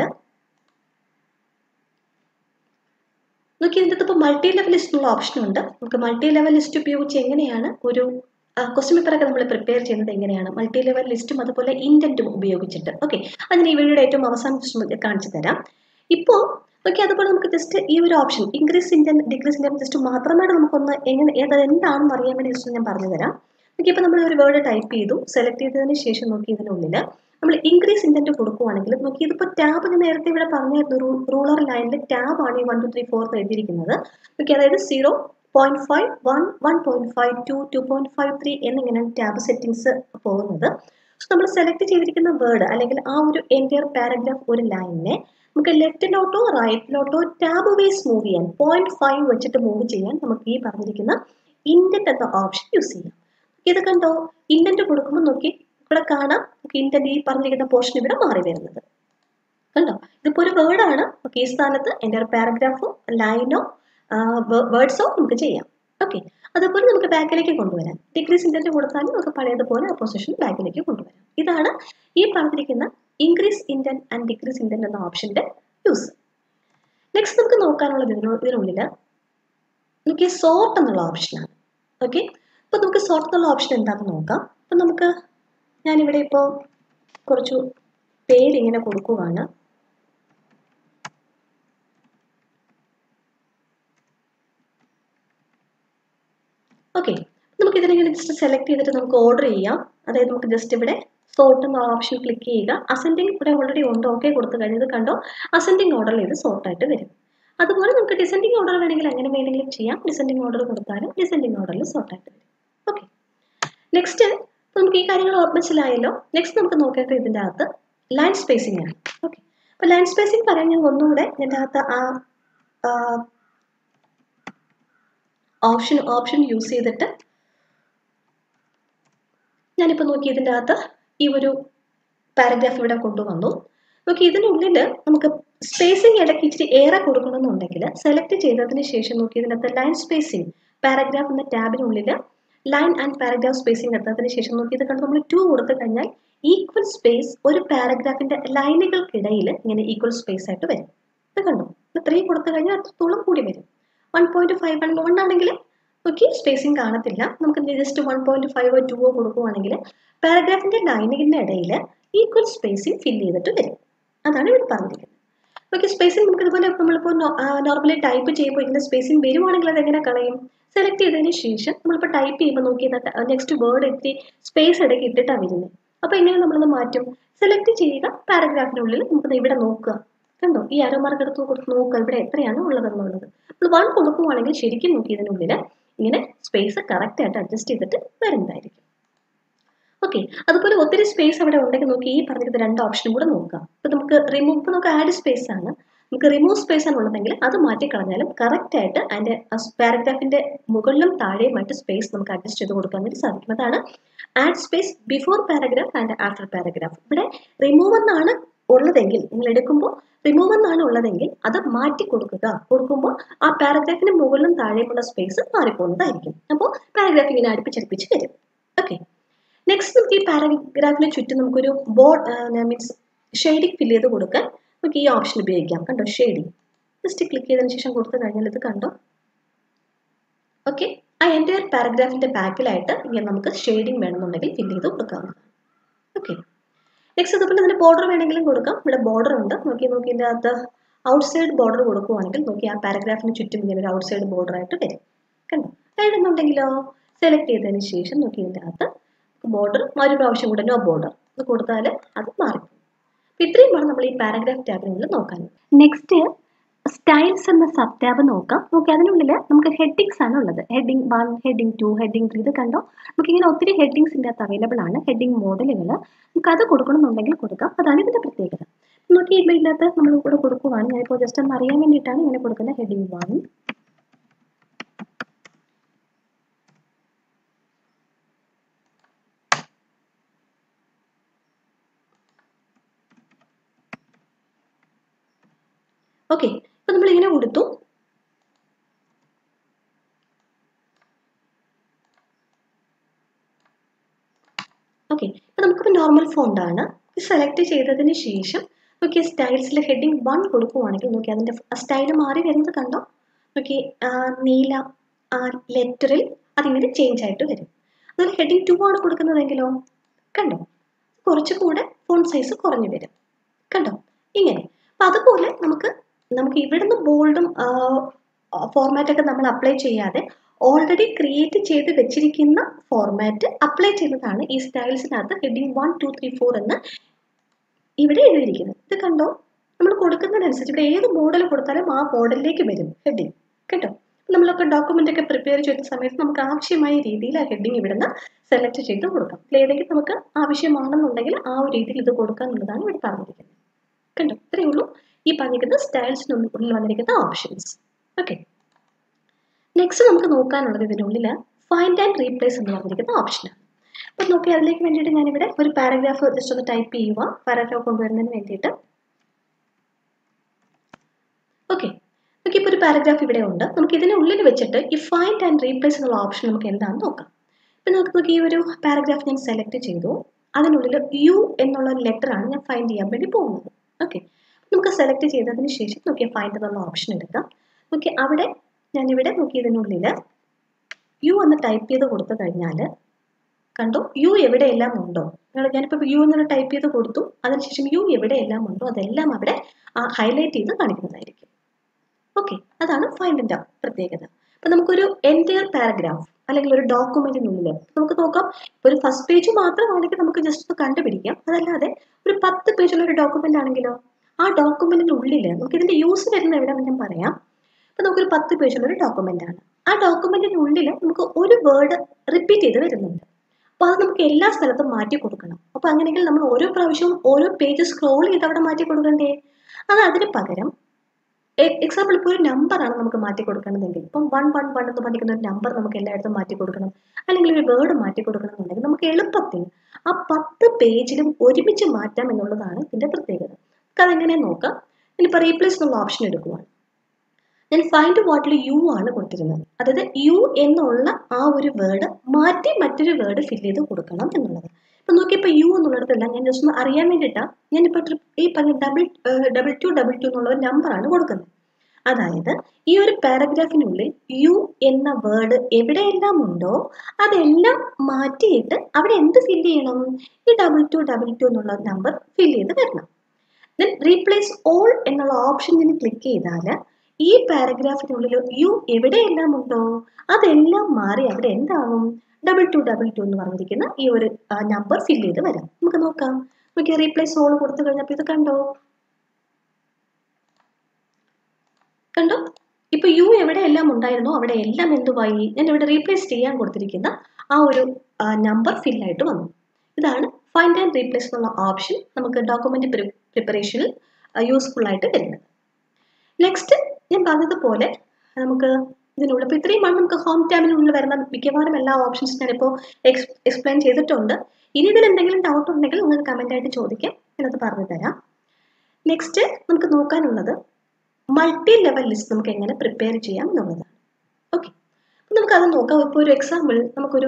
നോക്കി ഇതിൻ്റെ ഇപ്പോൾ മൾട്ടി ലെവൽ ലിസ്റ്റ് എന്നുള്ള ഓപ്ഷൻ ഉണ്ട് നമുക്ക് മൾട്ടി ലെവൽ ലിസ്റ്റ് ഉപയോഗിച്ച് എങ്ങനെയാണ് ഒരു ക്വസ്റ്റ്യൻ പേപ്പറൊക്കെ നമ്മൾ പ്രിപ്പയർ ചെയ്യുന്നത് എങ്ങനെയാണ് മൾട്ടി ലെവൽ ലിസ്റ്റും അതുപോലെ ഇൻറ്റൻറ്റും ഉപയോഗിച്ചിട്ട് ഓക്കെ അതിന് ഈ വീഡിയോയുടെ ഏറ്റവും അവസാനം കാണിച്ചു തരാം ഇപ്പോൾ ഓക്കെ അതുപോലെ നമുക്ക് ജസ്റ്റ് ഈ ഒരു option increase indent decrease indent just മാത്രമായിട്ട് നമുക്കൊന്ന് എങ്ങനെ ഏത് എന്താണെന്ന് അറിയാൻ വേണ്ടി ജസ്റ്റ് ഞാൻ പറഞ്ഞു തരാം ഓക്കെ ഇപ്പോൾ നമ്മൾ ഒരു വേർഡ് ടൈപ്പ് ചെയ്തു സെലക്ട് ചെയ്തതിന് ശേഷം നോക്കി ഇതിനുള്ളിൽ നമ്മൾ ഇൻക്രീസ് ഇൻറ്റൻറ്റ് കൊടുക്കുവാണെങ്കിൽ നോക്കി ഇതിപ്പോൾ ടാബ് ഞാൻ നേരത്തെ ഇവിടെ പറഞ്ഞായിരുന്നു റൂളർ ലൈനിൽ ടാബ് ആണ് ഈ വൺ ടു ത്രീ ഫോർ എഴുതിയിരിക്കുന്നത് ഓക്കെ അതായത് zero point five one one point five two two point five three എന്നിങ്ങനെയാണ് ടാബ് സെറ്റിംഗ്സ് പോകുന്നത് സോ നമ്മൾ സെലക്ട് ചെയ്തിരിക്കുന്ന വേർഡ് അല്ലെങ്കിൽ ആ ഒരു എൻറ്റയർ പാരഗ്രാഫ് ഒരു ലൈനിനെ നമുക്ക് ലെഫ്റ്റിലോട്ടോ റൈറ്റിലോട്ടോ ടാബ് വൈസ് മൂവ് ചെയ്യാൻ പോയിന്റ് ഫൈവ് വെച്ചിട്ട് മൂവ് ചെയ്യാൻ നമുക്ക് ഈ പറഞ്ഞിരിക്കുന്ന ഇൻഡന്റ് എന്ന ഓപ്ഷൻ യൂസ് ചെയ്യാം ഇത് കണ്ടോ ഇൻഡന്റ് കൊടുക്കുമ്പോൾ നോക്കി ഇവിടെ കാണാം നമുക്ക് ഇൻഡന്റ് ഈ പറഞ്ഞിരിക്കുന്ന പോർഷൻ ഇവിടെ മാറി വരുന്നത് കണ്ടോ ഇതിപ്പോൾ ഒരു വേർഡാണ് ഓക്കെ ഈ സ്ഥാനത്ത് എൻ്റെ പാരഗ്രാഫോ ലൈനോ വേർഡ്സോ നമുക്ക് ചെയ്യാം ഓക്കെ അതുപോലെ നമുക്ക് ബാക്കിലേക്ക് കൊണ്ടുവരാം ഡിഗ്രീസ് ഇൻറ്റൻറ്റ് കൊടുത്താലും നമുക്ക് പഴയതുപോലെ ആ പൊസിഷൻ ബാക്കിലേക്ക് കൊണ്ടുവരാം ഇതാണ് ഈ പറഞ്ഞിരിക്കുന്ന increase indent and decrease indent എന്ന ഓപ്ഷൻ്റെ യൂസ് നെക്സ്റ്റ് നമുക്ക് നോക്കാനുള്ളത് ഇതിനു ഇതിനുള്ളിൽ നമുക്ക് സോർട്ട് എന്നുള്ള ഓപ്ഷനാണ് ഓക്കെ അപ്പോൾ നമുക്ക് സോർട്ട് എന്നുള്ള ഓപ്ഷൻ എന്താണെന്ന് നോക്കാം അപ്പോൾ നമുക്ക് ഞാനിവിടെ ഇപ്പോൾ കുറച്ച് പേരിങ്ങനെ കൊടുക്കുവാണ് ഓക്കെ നമുക്ക് ഇതിനെങ്ങനെ ജസ്റ്റ് സെലക്ട് ചെയ്തിട്ട് നമുക്ക് ഓർഡർ ചെയ്യാം അതായത് നമുക്ക് ജസ്റ്റ് ഇവിടെ സോർട്ട് എന്ന ഓപ്ഷൻ ക്ലിക്ക് ചെയ്യുക അസെൻഡിങ് ഇവിടെ ഓൾറെഡി ഉണ്ട് ഓക്കെ കൊടുത്തു കഴിഞ്ഞത് കണ്ടോ അസെൻഡിങ് ഓർഡറിൽ ഇത് സോർട്ടായിട്ട് വരും അതുപോലെ നമുക്ക് ഡിസെൻഡിങ് ഓർഡർ വേണമെങ്കിൽ അങ്ങനെ വേണമെങ്കിലും ചെയ്യാം ഡിസെൻഡിങ് ഓർഡർ കൊടുത്താലും ഡിസെൻഡിങ് ഓർഡറിൽ സോർട്ടായിട്ട് വരും ഓക്കെ നെക്സ്റ്റ് നമുക്ക് ഈ കാര്യങ്ങൾ മനസ്സിലായല്ലോ നെക്സ്റ്റ് നമുക്ക് നോക്കേണ്ടത് ഇതിൻ്റെ അകത്ത് ലൈൻ സ്പേസിംഗ് ആണ് ഓക്കെ അപ്പോൾ ലൈൻ സ്പേസിംഗ് പറയാൻ ഞാൻ ഒന്നുകൂടെ ഇതിൻ്റെ അകത്ത് ആ ഓപ്ഷൻ ഓപ്ഷൻ യൂസ് ചെയ്തിട്ട് ഞാനിപ്പോൾ നോക്കി ഇതിൻ്റെ അകത്ത് ഈ ഒരു പാരഗ്രാഫ് ഇവിടെ കൊണ്ടുവന്നു നോക്കി ഇതിനുള്ളിൽ നമുക്ക് സ്പേസിങ് ഇടയ്ക്ക് ഇച്ചിരി ഏറെ കൊടുക്കണമെന്നുണ്ടെങ്കിൽ സെലക്ട് ചെയ്തതിന് ശേഷം നോക്കി ഇതിനകത്ത് ലൈൻ സ്പേസിങ് പാരഗ്രാഫ് എന്ന ടാബിനുള്ളിൽ ലൈൻ ആൻഡ് പാരഗ്രാഫ് സ്പേസിങ് എടുത്തതിന് ശേഷം നോക്കി ഇത് കണ്ട് നമ്മൾ ടു കൊടുത്തു കഴിഞ്ഞാൽ ഈക്വൽ സ്പേസ് ഒരു പാരഗ്രാഫിന്റെ ലൈനുകൾക്കിടയിൽ ഇങ്ങനെ ഈക്വൽ സ്പേസ് ആയിട്ട് വരും ഇത് കണ്ടു ത്രീ കൊടുത്തു കഴിഞ്ഞാൽ അത്രത്തോളം കൂടി വരും one point five one one ആണെങ്കിൽ നോക്കി സ്പേസിങ് കാണത്തില്ല നമുക്ക് ജസ്റ്റ് വൺ പോയിന്റ് ഫൈവോ ടുവോ കൊടുക്കുവാണെങ്കിൽ പാരഗ്രാഫിന്റെ ലൈനിന്റെ ഇടയിൽ ഈക്വൽ സ്പേസിങ് ഫില്ല് ചെയ്തിട്ട് വരും അതാണ് ഇവിടെ പറഞ്ഞിരിക്കുന്നത് ഓക്കെ സ്പേസിങ് നമുക്ക് ഇതുപോലെ നമ്മളിപ്പോൾ നോർമലി ടൈപ്പ് ചെയ്യുമ്പോൾ ഇതിന്റെ സ്പേസിങ് വരുവാണെങ്കിൽ അത് എങ്ങനെ കളയും സെലക്ട് ചെയ്തതിന് ശേഷം നമ്മളിപ്പോൾ ടൈപ്പ് ചെയ്യുമ്പോൾ നോക്കി നെക്സ്റ്റ് വേർഡ് എത്തി സ്പേസ് ഇടയ്ക്ക് ഇട്ടിട്ടാണ് വരുന്നത് അപ്പോൾ എങ്ങനെ നമ്മളത് മാറ്റും സെലക്ട് ചെയ്യുക പാരഗ്രാഫിനുള്ളിൽ നമുക്ക് ഇവിടെ നോക്കുക കണ്ടോ ഈ ആരോ മാർക്ക് എടുത്ത് കൊടുത്ത് നോക്കുക ഇവിടെ എത്രയാണ് ഉള്ളതെന്നുള്ളത് നമ്മൾ വൺ കൊടുക്കുവാണെങ്കിൽ ശരിക്കും നോക്കി ഇതിനുള്ളിൽ ഇങ്ങനെ സ്പേസ് കറക്റ്റ് ആയിട്ട് അഡ്ജസ്റ്റ് ചെയ്തിട്ട് വരുന്നതായിരിക്കും ഓക്കെ അതുപോലെ ഒത്തിരി സ്പേസ് അവിടെ ഉണ്ടെങ്കിൽ നോക്കി ഈ പറഞ്ഞിട്ട് രണ്ട് ഓപ്ഷനും കൂടെ നോക്കാം ഇപ്പൊ നമുക്ക് റിമൂവ് ഇപ്പൊ നമുക്ക് ആഡ് സ്പേസ് ആണ് നമുക്ക് റിമൂവ് സ്പേസ് ആണ് ഉള്ളതെങ്കിൽ അത് മാറ്റി കളഞ്ഞാലും കറക്റ്റ് ആയിട്ട് അതിന്റെ പാരഗ്രാഫിന്റെ മുകളിലും താഴെയുമായിട്ട് സ്പേസ് നമുക്ക് അഡ്ജസ്റ്റ് ചെയ്ത് കൊടുക്കാൻ വേണ്ടി സാധിക്കും അതാണ് add space before paragraph and after paragraph ഇവിടെ റിമൂവ് എന്നാണ് ഉള്ളതെങ്കിൽ നിങ്ങൾ എടുക്കുമ്പോൾ റിമൂവ് എന്നാണ് ഉള്ളതെങ്കിൽ അത് മാറ്റി കൊടുക്കുക കൊടുക്കുമ്പോൾ ആ പാരഗ്രാഫിന് മുകളിലും താഴെയുമുള്ള സ്പേസ് മാറിപ്പോകുന്നതായിരിക്കും അപ്പോൾ പാരഗ്രാഫ് ഇങ്ങനെ അടുപ്പിച്ചടുപ്പിച്ച് വരും ഓക്കെ നെക്സ്റ്റ് നമുക്ക് ഈ പാരഗ്രാഫിന് ചുറ്റും നമുക്കൊരു ബോർഡ് മീൻസ് ഷെയ്ഡിങ് ഫില്ല് ചെയ്ത് കൊടുക്കാൻ നമുക്ക് ഈ ഓപ്ഷൻ ഉപയോഗിക്കാം കണ്ടോ ഷെയ്ഡിങ് ജസ്റ്റ് ക്ലിക്ക് ചെയ്തതിന് ശേഷം കൊടുത്തു കഴിഞ്ഞാൽ ഇത് കണ്ടോ ഓക്കെ ആ എൻ്റെ പാരഗ്രാഫിൻ്റെ ബാക്കിലായിട്ട് ഇങ്ങനെ നമുക്ക് ഷെയ്ഡിങ് വേണമെന്നുണ്ടെങ്കിൽ ഫില്ല് ചെയ്ത് കൊടുക്കാവുന്നതാണ് ഓക്കെ നെക്സ്റ്റ് അതുപോലെ ഇതിന് ബോർഡർ വേണമെങ്കിലും കൊടുക്കാം ഇവിടെ ബോർഡർ ഉണ്ട് നോക്കി നോക്കി ഇതിൻ്റെ അകത്ത് ഔട്ട് സൈഡ് ബോർഡർ കൊടുക്കുവാണെങ്കിൽ നോക്കി ആ പാരഗ്രാഫിന് ചുറ്റും ഇങ്ങനെ ഒരു ഔട്ട് സൈഡ് ബോർഡർ ആയിട്ട് വരും കണ്ടോ വേണമെന്നുണ്ടെങ്കിലോ സെലക്ട് ചെയ്തതിന് ശേഷം നോക്കി ഇതിൻ്റെ അകത്ത് ബോർഡർ ഒരു പ്രാവശ്യം കൂടെ നോ ബോർഡർ ഇത് കൊടുത്താൽ അത് മാറിപ്പോകും അപ്പം ഇത്രയുമാണ് നമ്മൾ ഈ പാരഗ്രാഫ് ടാബിനുള്ളിൽ നോക്കാൻ നെക്സ്റ്റ് സ്റ്റൈൽസ് എന്ന സബ് ടാബ് നോക്കാം നോക്കി അതിനുള്ളിൽ നമുക്ക് ഹെഡിങ്സ് ആണ് ഉള്ളത് heading one heading two heading three ഇത് കണ്ടോ നമുക്ക് ഇങ്ങനെ ഒത്തിരി ഹെഡിങ്സ് ഇതിൻ്റെ അകത്ത് അവൈലബിൾ ആണ് ഹെഡിങ് മോഡലുകൾ നമുക്ക് അത് കൊടുക്കണമെന്നുണ്ടെങ്കിൽ കൊടുക്കാം അതാണ് ഇതിൻ്റെ പ്രത്യേകത നോക്കി ഇതിനകത്ത് നമ്മൾ ഇവിടെ കൊടുക്കുവാണ് ഞാനിപ്പോൾ ജസ്റ്റ് ഒന്ന് അറിയാൻ വേണ്ടിയിട്ടാണ് ഇങ്ങനെ കൊടുക്കുന്നത് ഹെഡിങ് വൺ ഓക്കെ ഇപ്പൊ നമ്മൾ ഇങ്ങനെ കൊടുത്തു ഓക്കെ ഇപ്പൊ നമുക്കിപ്പോൾ നോർമൽ ഫോണ്ട് ആണ് സെലക്ട് ചെയ്തതിന് ശേഷം നോക്കി സ്റ്റൈൽസിൽ ഹെഡിങ് വൺ കൊടുക്കുവാണെങ്കിൽ നോക്കി അതിന്റെ സ്റ്റൈൽ മാറി വരുന്നത് കണ്ടോ നോക്കി നീല ലെറ്ററിൽ അതിങ്ങനെ ചേഞ്ച് ആയിട്ട് വരും അതുപോലെ ഹെഡിങ് ടു ആണ് കൊടുക്കുന്നതെങ്കിലോ കണ്ടോ കുറച്ചുകൂടെ ഫോൺ സൈസ് കുറഞ്ഞു വരും കണ്ടോ ഇങ്ങനെ അപ്പൊ അതുപോലെ നമുക്ക് നമുക്ക് ഇവിടുന്ന് ബോൾഡും ഫോർമാറ്റൊക്കെ നമ്മൾ അപ്ലൈ ചെയ്യാതെ ഓൾറെഡി ക്രിയേറ്റ് ചെയ്ത് വെച്ചിരിക്കുന്ന ഫോർമാറ്റ് അപ്ലൈ ചെയ്യുന്നതാണ് ഈ സ്റ്റൈൽസിനകത്ത് heading one two three four എന്ന് ഇവിടെ എഴുതിയിരിക്കുന്നത് ഇത് കണ്ടോ നമ്മൾ കൊടുക്കുന്നതിനനുസരിച്ച് ഇവിടെ ഏത് മോഡൽ കൊടുത്താലും ആ മോഡലിലേക്ക് വരും ഹെഡിങ് കേട്ടോ നമ്മളൊക്കെ ഡോക്യുമെന്റ് ഒക്കെ പ്രിപ്പയർ ചെയ്ത സമയത്ത് നമുക്ക് ആവശ്യമായ രീതിയിൽ ആ ഹെഡിങ് ഇവിടുന്ന് സെലക്ട് ചെയ്ത് കൊടുക്കാം ഏതെങ്കിലും നമുക്ക് ആവശ്യമാണെന്നുണ്ടെങ്കിൽ ആ ഒരു രീതിയിൽ ഇത് കൊടുക്കാന്നുള്ളതാണ് ഇവിടെ പറഞ്ഞിരിക്കുന്നത് കണ്ടോ ഇത്രയേ ഉള്ളൂ ഈ പറഞ്ഞിരിക്കുന്ന സ്റ്റൈൽസിനുള്ളിൽ വന്നിരിക്കുന്ന ഓപ്ഷൻസ് ഓക്കെ നെക്സ്റ്റ് നമുക്ക് നോക്കാനുള്ളത് ഇതിനുള്ളിൽ ഫൈൻഡ് ആൻഡ് റീപ്ലേസ് എന്ന് പറഞ്ഞിരിക്കുന്ന ഓപ്ഷനാണ് അപ്പം നോക്കി അതിലേക്ക് വേണ്ടിയിട്ട് ഞാനിവിടെ ഒരു പാരഗ്രാഫ് ജസ്റ്റ് ഒന്ന് ടൈപ്പ് ചെയ്യുക പാരഗ്രാഫ് കൊണ്ടുവരുന്നതിന് വേണ്ടിയിട്ട് ഓക്കെ നമുക്ക് ഇപ്പോൾ ഒരു പാരഗ്രാഫ് ഇവിടെ ഉണ്ട് നമുക്ക് ഇതിന് ഉള്ളിൽ വെച്ചിട്ട് ഈ ഫൈൻഡ് ആൻഡ് റീപ്ലേസ് എന്നുള്ള ഓപ്ഷൻ നമുക്ക് എന്താണെന്ന് നോക്കാം ഇപ്പം നമുക്ക് നോക്കി ഈ ഒരു പാരഗ്രാഫ് ഞാൻ സെലക്ട് ചെയ്തു അതിനുള്ളിൽ യു എന്നുള്ള ലെറ്റർ ആണ് ഞാൻ ഫൈൻഡ് ചെയ്യാൻ വേണ്ടി പോകുന്നത് ഓക്കെ നമുക്ക് സെലക്ട് ചെയ്തതിന് ശേഷം നോക്കി ഫൈൻഡ് എന്നുള്ള ഓപ്ഷൻ എടുക്കാം നോക്കി അവിടെ ഞാനിവിടെ നോക്കി ഇതിനുള്ളിൽ യു എന്ന് ടൈപ്പ് ചെയ്ത് കൊടുത്തു കഴിഞ്ഞാൽ കണ്ടോ യു എവിടെയെല്ലാം ഉണ്ടോ നിങ്ങൾ ഞാനിപ്പോൾ യു എന്നുള്ള ടൈപ്പ് ചെയ്ത് കൊടുത്തു അതിനുശേഷം യു എവിടെയെല്ലാം ഉണ്ടോ അതെല്ലാം അവിടെ ഹൈലൈറ്റ് ചെയ്ത് കാണിക്കുന്നതായിരിക്കും ഓക്കെ അതാണ് ഫൈൻഡിൻ്റെ പ്രത്യേകത അപ്പം നമുക്കൊരു എൻറ്റയർ പാരഗ്രാഫ് അല്ലെങ്കിൽ ഒരു ഡോക്യുമെന്റിനുള്ളിൽ നമുക്ക് നോക്കാം ഒരു ഫസ്റ്റ് പേജ് മാത്രമാണെങ്കിൽ നമുക്ക് ജസ്റ്റ് ഒന്ന് കണ്ടുപിടിക്കാം അതല്ലാതെ ഒരു പത്ത് പേജുള്ള ഒരു ഡോക്യുമെന്റ് ആണെങ്കിലോ ആ ഡോക്യുമെന്റിനുള്ളിൽ നമുക്ക് ഇതിന്റെ യൂസ് വരുന്ന എവിടെ ഞാൻ പറയാം അപ്പം നമുക്കൊരു പത്ത് പേജുള്ള ഒരു ഡോക്യുമെന്റ് ആണ് ആ ഡോക്യുമെന്റിനുള്ളിൽ നമുക്ക് ഒരു വേർഡ് റിപ്പീറ്റ് ചെയ്ത് വരുന്നുണ്ട് അപ്പോൾ അത് നമുക്ക് എല്ലാ സ്ഥലത്തും മാറ്റി കൊടുക്കണം അപ്പോൾ അങ്ങനെയെങ്കിൽ നമ്മൾ ഓരോ പ്രാവശ്യവും ഓരോ പേജ് സ്ക്രോൾ ചെയ്ത് അവിടെ മാറ്റി കൊടുക്കണ്ടേ അത് അതിന് പകരം എക്സാമ്പിൾ ഇപ്പോൾ ഒരു നമ്പറാണ് നമുക്ക് മാറ്റി കൊടുക്കണമെങ്കിൽ ഇപ്പം വൺ വൺ വൺ എന്ന് പറഞ്ഞിരിക്കുന്ന ഒരു നമ്പർ നമുക്ക് എല്ലായിടത്തും മാറ്റി കൊടുക്കണം അല്ലെങ്കിൽ ഒരു വേർഡ് മാറ്റി കൊടുക്കണം എന്നുണ്ടെങ്കിൽ നമുക്ക് എളുപ്പത്തിൽ ആ പത്ത് പേജിലും ഒരുമിച്ച് മാറ്റാം എന്നുള്ളതാണ് ഇതിൻ്റെ പ്രത്യേകത നമുക്ക് അതെങ്ങനെ നോക്കാം ഇനിയിപ്പോൾ റീപ്ലേസ് എന്നുള്ള ഓപ്ഷൻ എടുക്കുവാണ് ഞാൻ ഫൈൻഡ് വാട്ടിൽ യു ആണ് കൊടുത്തിരുന്നത് അതായത് യു എന്നുള്ള ആ ഒരു വേർഡ് മാറ്റി മറ്റൊരു വേർഡ് ഫില്ല് ചെയ്ത് കൊടുക്കണം എന്നുള്ളത് ഇപ്പം നോക്കിയപ്പോൾ യു എന്നുള്ളിടത്തല്ല ഞാൻ ജസ്റ്റ് ഒന്ന് അറിയാൻ വേണ്ടിയിട്ടാണ് ഞാനിപ്പോൾ ഈ പറഞ്ഞ double double two double two എന്നുള്ള ഒരു നമ്പറാണ് കൊടുക്കുന്നത് അതായത് ഈ ഒരു പാരഗ്രാഫിനുള്ളിൽ യു എന്ന വേർഡ് എവിടെയെല്ലാം ഉണ്ടോ അതെല്ലാം മാറ്റിയിട്ട് അവിടെ എന്ത് ഫില്ല് ചെയ്യണം ഈ ഡബിൾ ടു ഡബിൾ ടു എന്നുള്ള നമ്പർ ഫില്ല് ചെയ്ത് വരണം ദെൻ റീപ്ലേസ് ഓൾ എന്നുള്ള ഓപ്ഷൻ ഞാൻ ക്ലിക്ക് ചെയ്താൽ ഈ പാരഗ്രാഫിനുള്ളിൽ യു എവിടെയെല്ലാം ഉണ്ടോ അതെല്ലാം മാറി അവിടെ എന്താവും ഡബിൾ ടു ഡബിൾ ടു എന്ന് പറഞ്ഞിരിക്കുന്ന ഈ ഒരു നമ്പർ ഫില്ല് ചെയ്ത് വരാം നമുക്ക് നോക്കാം നോക്കിയാൽ റീപ്ലേസ് ഓൾ കൊടുത്തു കഴിഞ്ഞപ്പോൾ ഇത് കണ്ടോ കണ്ടോ ഇപ്പൊ യു എവിടെയെല്ലാം ഉണ്ടായിരുന്നോ അവിടെ എല്ലാം എന്തുവായി ഞാൻ ഇവിടെ റീപ്ലേസ് ചെയ്യാൻ കൊടുത്തിരിക്കുന്ന ആ ഒരു നമ്പർ ഫില്ലായിട്ട് വന്നു ഇതാണ് ഫൈൻഡ് ആൻഡ് റീപ്ലേസ് എന്നുള്ള ഓപ്ഷൻ നമുക്ക് ഡോക്യുമെന്റ് പ്രിപ്പറേഷനിൽ യൂസ്ഫുൾ ആയിട്ട് വരുന്നത് നെക്സ്റ്റ് ഞാൻ പറഞ്ഞതുപോലെ നമുക്ക് ഇതിനുള്ളിൽ ഇപ്പോൾ ഇത്രയുമാണ് നമുക്ക് ഹോം ടാബിനുള്ളിൽ വരുന്ന മിക്കവാറും എല്ലാ ഓപ്ഷൻസും ഞാനിപ്പോൾ എക്സ് എക്സ്പ്ലെയിൻ ചെയ്തിട്ടുണ്ട് ഇനി ഇതിൽ എന്തെങ്കിലും ഡൗട്ട് ഉണ്ടെങ്കിൽ നിങ്ങൾക്ക് കമൻ്റ് ആയിട്ട് ചോദിക്കാം ഞാനത് പറഞ്ഞു തരാം നെക്സ്റ്റ് നമുക്ക് നോക്കാനുള്ളത് മൾട്ടി ലെവൽ ലിസ്റ്റ് നമുക്ക് എങ്ങനെ പ്രിപ്പയർ ചെയ്യാം എന്നുള്ളതാണ് ഓക്കെ അപ്പം നമുക്കത് നോക്കാം ഇപ്പോൾ ഒരു എക്സാമ്പിൾ നമുക്കൊരു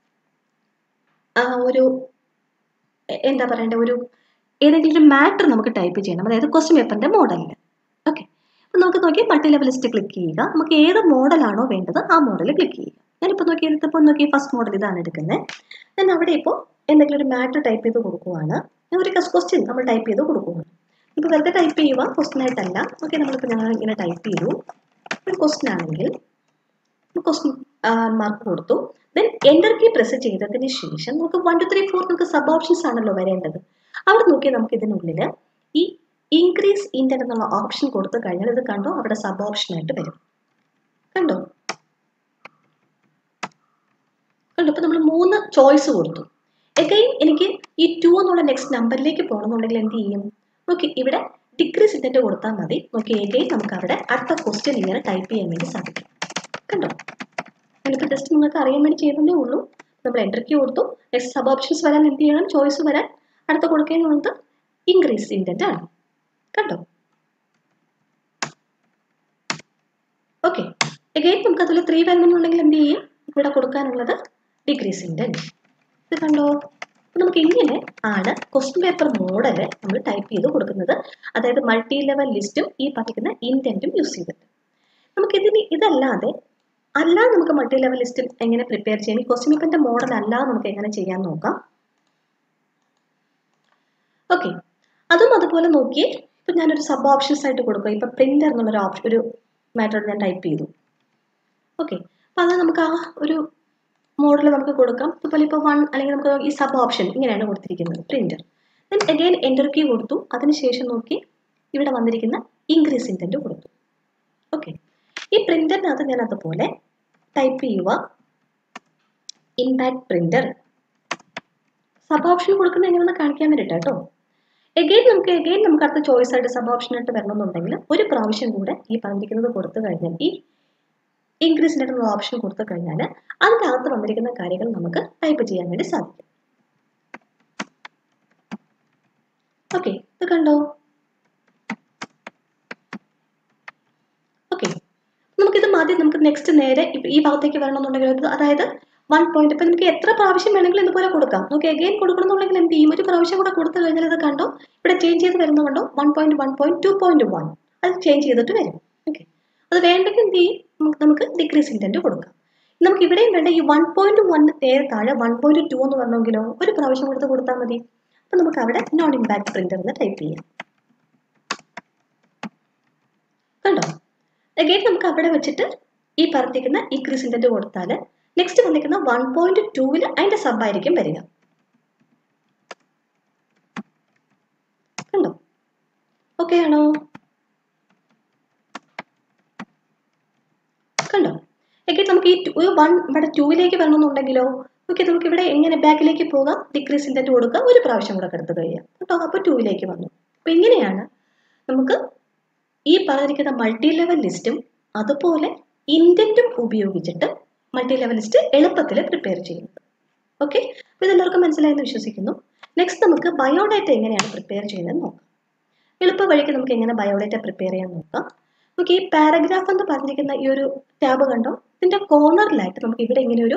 ഒരു എന്താ പറയണ്ടേ ഒരു ഏതെങ്കിലും ഒരു മാറ്റർ നമുക്ക് ടൈപ്പ് ചെയ്യണം അതായത് ക്വസ്റ്റ്യൻ പേപ്പറിൻ്റെ മോഡലിൽ ഓക്കെ അപ്പം നമുക്ക് നോക്കി മൾട്ടി ലെവൽ ലിസ്റ്റ് ക്ലിക്ക് ചെയ്യുക നമുക്ക് ഏത് മോഡലാണോ വേണ്ടത് ആ മോഡൽ ക്ലിക്ക് ചെയ്യുക ഞാനിപ്പോൾ നോക്കി ഇതിപ്പോൾ നോക്കി ഫസ്റ്റ് മോഡൽ ഇതാണ് എടുക്കുന്നത് ഞാൻ അവിടെ ഇപ്പോൾ എന്തെങ്കിലും ഒരു മാറ്റർ ടൈപ്പ് ചെയ്ത് കൊടുക്കുവാണ് ഞാൻ ഒരു ക്വസ്റ്റ്യൻ നമ്മൾ ടൈപ്പ് ചെയ്ത് കൊടുക്കുവാണ് ഇപ്പോൾ വെറുതെ ടൈപ്പ് ചെയ്യുക ക്വസ്റ്റ്യൻ ആയിട്ടല്ല ഓക്കെ നമ്മളിപ്പോൾ ഞങ്ങൾ ഇങ്ങനെ ടൈപ്പ് ചെയ്തു ഒരു ക്വസ്റ്റ്യൻ ആണെങ്കിൽ ക്വസ്റ്റ്യൻ മാർക്ക് കൊടുത്തു ദെൻ എൻ്റർ കീ പ്രസ് ചെയ്തതിന് ശേഷം നമുക്ക് വൺ ടു ത്രീ ഫോർ നമുക്ക് സബ് ഓപ്ഷൻസ് ആണല്ലോ വരേണ്ടത് അവിടെ നോക്കിയാൽ നമുക്ക് ഇതിനുള്ളിൽ ഈ ഇൻക്രീസ് ഇൻറ്റർ എന്നുള്ള ഓപ്ഷൻ കൊടുത്തു കഴിഞ്ഞാൽ ഇത് കണ്ടോ അവിടെ സബ് ഓപ്ഷൻ ആയിട്ട് വരും കണ്ടോ കണ്ടോ ഇപ്പം നമ്മൾ മൂന്ന് ചോയ്സ് കൊടുത്തു എഗെയിൻ എനിക്ക് ഈ ടു എന്നുള്ള നെക്സ്റ്റ് നമ്പറിലേക്ക് പോകണമെന്നുണ്ടെങ്കിൽ എന്ത് ചെയ്യും നോക്കി ഇവിടെ ഡിക്രീസ് ഇൻറ്റൻറ്റ് കൊടുത്താൽ മതി നോക്കി എഗെയിൻ നമുക്ക് അവിടെ അടുത്ത ക്വസ്റ്റ്യൻ ഇങ്ങനെ ടൈപ്പ് ചെയ്യാൻ വേണ്ടി സാധിക്കും കണ്ടോ ഞാനിപ്പോൾ ജസ്റ്റ് നിങ്ങൾക്ക് അറിയാൻ വേണ്ടി ചെയ്തതേ ഉള്ളൂ നമ്മൾ എൻ്റർ കീ കൊടുത്തു നെക്സ്റ്റ് സബ് ഓപ്ഷൻസ് വരാൻ എന്ത് ചെയ്യണം ചോയ്സ് വരാൻ അടുത്ത കൊടുക്കുന്നത് ഇൻക്രീസ് ഇൻറ്റൻറ്റ് ആണ് കണ്ടോ ഓക്കെ എഗെയിൻ നമുക്ക് അതിൽ ത്രീ വരണമെന്നുണ്ടെങ്കിൽ എന്ത് ചെയ്യും ഇവിടെ കൊടുക്കാനുള്ളത് ഡിക്രീസ് ഇൻറ്റൻറ്റ് ഇത് കണ്ടോ നമുക്ക് ഇങ്ങനെ ആണ് ക്വസ്റ്റ്യൻ പേപ്പർ മോഡൽ നമ്മൾ ടൈപ്പ് ചെയ്ത് കൊടുക്കുന്നത് അതായത് മൾട്ടി ലെവൽ ലിസ്റ്റും ഈ പറഞ്ഞിരിക്കുന്ന ഇൻറ്റൻറ്റും യൂസ് ചെയ്തിട്ട് നമുക്ക് ഇതിന് ഇതല്ലാതെ അല്ലാതെ നമുക്ക് മൾട്ടി ലെവൽ ലിസ്റ്റ് എങ്ങനെ പ്രിപ്പയർ ചെയ്യാം ഈ ക്വസ്റ്റ്യൻ പേപ്പറിന്റെ മോഡൽ അല്ലാതെ നമുക്ക് എങ്ങനെ ചെയ്യാൻ നോക്കാം ഓക്കെ അതും അതുപോലെ നോക്കി ഇപ്പം ഞാനൊരു സബ് ഓപ്ഷൻസ് ആയിട്ട് കൊടുക്കുക ഇപ്പം പ്രിന്റർ എന്നുള്ളൊരു ഓപ്ഷൻ ഒരു മാറ്റർ ഞാൻ ടൈപ്പ് ചെയ്തു ഓക്കെ അപ്പം അത് നമുക്ക് ആ ഒരു മോഡൽ നമുക്ക് കൊടുക്കാം അതുപോലെ ഇപ്പോൾ വൺ അല്ലെങ്കിൽ നമുക്ക് ഈ സബ് ഓപ്ഷൻ ഇങ്ങനെയാണ് കൊടുത്തിരിക്കുന്നത് printer then again enter key കൊടുത്തു അതിനുശേഷം നോക്കി ഇവിടെ വന്നിരിക്കുന്ന ഇൻക്രീസ് ഇൻറ്റൻറ്റ് കൊടുത്തു ഓക്കെ ഈ പ്രിന്ററിനകത്ത് ഞാൻ അതുപോലെ ടൈപ്പ് ചെയ്യുക ഇമ്പാക്ട് പ്രിന്റർ സബ് ഓപ്ഷൻ കൊടുക്കുന്നത് എങ്ങനെയാണെന്ന് കാണിക്കാൻ വേണ്ടിയിട്ട് കേട്ടോ എഗെയിൻ നമുക്ക് എഗെയിൻ നമുക്ക് അടുത്ത ചോയ്സ് ആയിട്ട് സബ് ഓപ്ഷൻ ആയിട്ട് വരണമെന്നുണ്ടെങ്കിൽ ഒരു പ്രാവശ്യം കൂടെ ഈ പറഞ്ഞിരിക്കുന്നത് കൊടുത്തു കഴിഞ്ഞാൽ ഈ ഇൻക്രീസിൻ്റെ ആയിട്ടുള്ള ഓപ്ഷൻ കൊടുത്തു കഴിഞ്ഞാൽ അതിൻ്റെ അകത്ത് വന്നിരിക്കുന്ന കാര്യങ്ങൾ നമുക്ക് ടൈപ്പ് ചെയ്യാൻ വേണ്ടി സാധിക്കും ഓക്കെ ഇത് കണ്ടോ ഓക്കെ നമുക്കിത് മതി നമുക്ക് നെക്സ്റ്റ് നേരെ ഈ ഭാഗത്തേക്ക് വരണമെന്നുണ്ടെങ്കിൽ അതായത് വൺ പോയിന്റ് ഇപ്പം നമുക്ക് എത്ര പ്രാവശ്യം വേണമെങ്കിലും ഇതുപോലെ കൊടുക്കാം നമുക്ക് എഗെയിൻ കൊടുക്കണമെന്നുണ്ടെങ്കിൽ എന്ത് ചെയ്യും ഒരു പ്രാവശ്യം കൂടെ കൊടുത്തു കഴിഞ്ഞാൽ ഇത് കണ്ടോ ഇവിടെ ചേഞ്ച് ചെയ്ത് വരുന്ന കണ്ടോ one point one point two point one അത് ചേഞ്ച് ചെയ്തിട്ട് വരും ഓക്കെ അത് വേണ്ടെങ്കിൽ എന്ത് ചെയ്യും നമുക്ക് ഡിക്രീസ് ഇൻറ്റൻറ്റ് കൊടുക്കാം നമുക്ക് ഇവിടെയും വേണ്ട ഈ വൺ പോയിന്റ് വൺ നേരെ താഴെ വൺ പോയിന്റ് ടു എന്ന് പറഞ്ഞെങ്കിലോ ഒരു പ്രാവശ്യം കൊടുത്ത് കൊടുത്താൽ മതി അപ്പൊ നമുക്ക് അവിടെ നോൺ ഇമ്പാക്ട് പ്രിന്റർ എന്ന് ടൈപ്പ് ചെയ്യാം കണ്ടോ അഗൈൻ നമുക്ക് അവിടെ വെച്ചിട്ട് ഈ പറഞ്ഞിരിക്കുന്ന ഈ ക്രിസിൻറ്റന്റ് കൊടുത്താൽ നെക്സ്റ്റ് വന്നിരിക്കുന്ന വൺ പോയിന്റ് ടൂവിൽ അതിന്റെ സബായിരിക്കും വരിക കണ്ടോ ഓക്കെ ആണോ കണ്ടോ എങ്കിൽ നമുക്ക് ഈ ഒരു വൺ ഇവിടെ ടൂവിലേക്ക് വരണമെന്നുണ്ടെങ്കിലോ ഓക്കെ നമുക്ക് ഇവിടെ എങ്ങനെ ബാക്കിലേക്ക് പോകാം ഡിക്രീസ് ഇൻറ്റൻറ്റ് കൊടുക്കുക ഒരു പ്രാവശ്യം കൂടെ എടുത്ത് കഴിയാം കേട്ടോ അപ്പോൾ ടൂവിലേക്ക് വന്നു അപ്പോൾ ഇങ്ങനെയാണ് നമുക്ക് ഈ പറഞ്ഞിരിക്കുന്ന മൾട്ടി ലെവൽ ലിസ്റ്റും അതുപോലെ ഇൻറ്റൻറ്റും ഉപയോഗിച്ചിട്ട് മൾട്ടി ലെവൽ ലിസ്റ്റ് എളുപ്പത്തിൽ പ്രിപ്പയർ ചെയ്യുന്നത് ഓക്കെ അപ്പോൾ ഇതെല്ലാവർക്കും മനസ്സിലായെന്ന് വിശ്വസിക്കുന്നു നെക്സ്റ്റ് നമുക്ക് ബയോഡാറ്റ എങ്ങനെയാണ് പ്രിപ്പയർ ചെയ്യുന്നത് നോക്കാം എളുപ്പ വഴിക്ക് നമുക്ക് എങ്ങനെ ബയോഡാറ്റ പ്രിപ്പയർ ചെയ്യാൻ നോക്കാം നമുക്ക് ഈ പാരഗ്രാഫ് എന്ന് പറഞ്ഞിരിക്കുന്ന ഈ ഒരു ടാബ് കണ്ടോ ഇതിന്റെ കോർണറിലായിട്ട് നമുക്ക് ഇവിടെ ഇങ്ങനെ ഒരു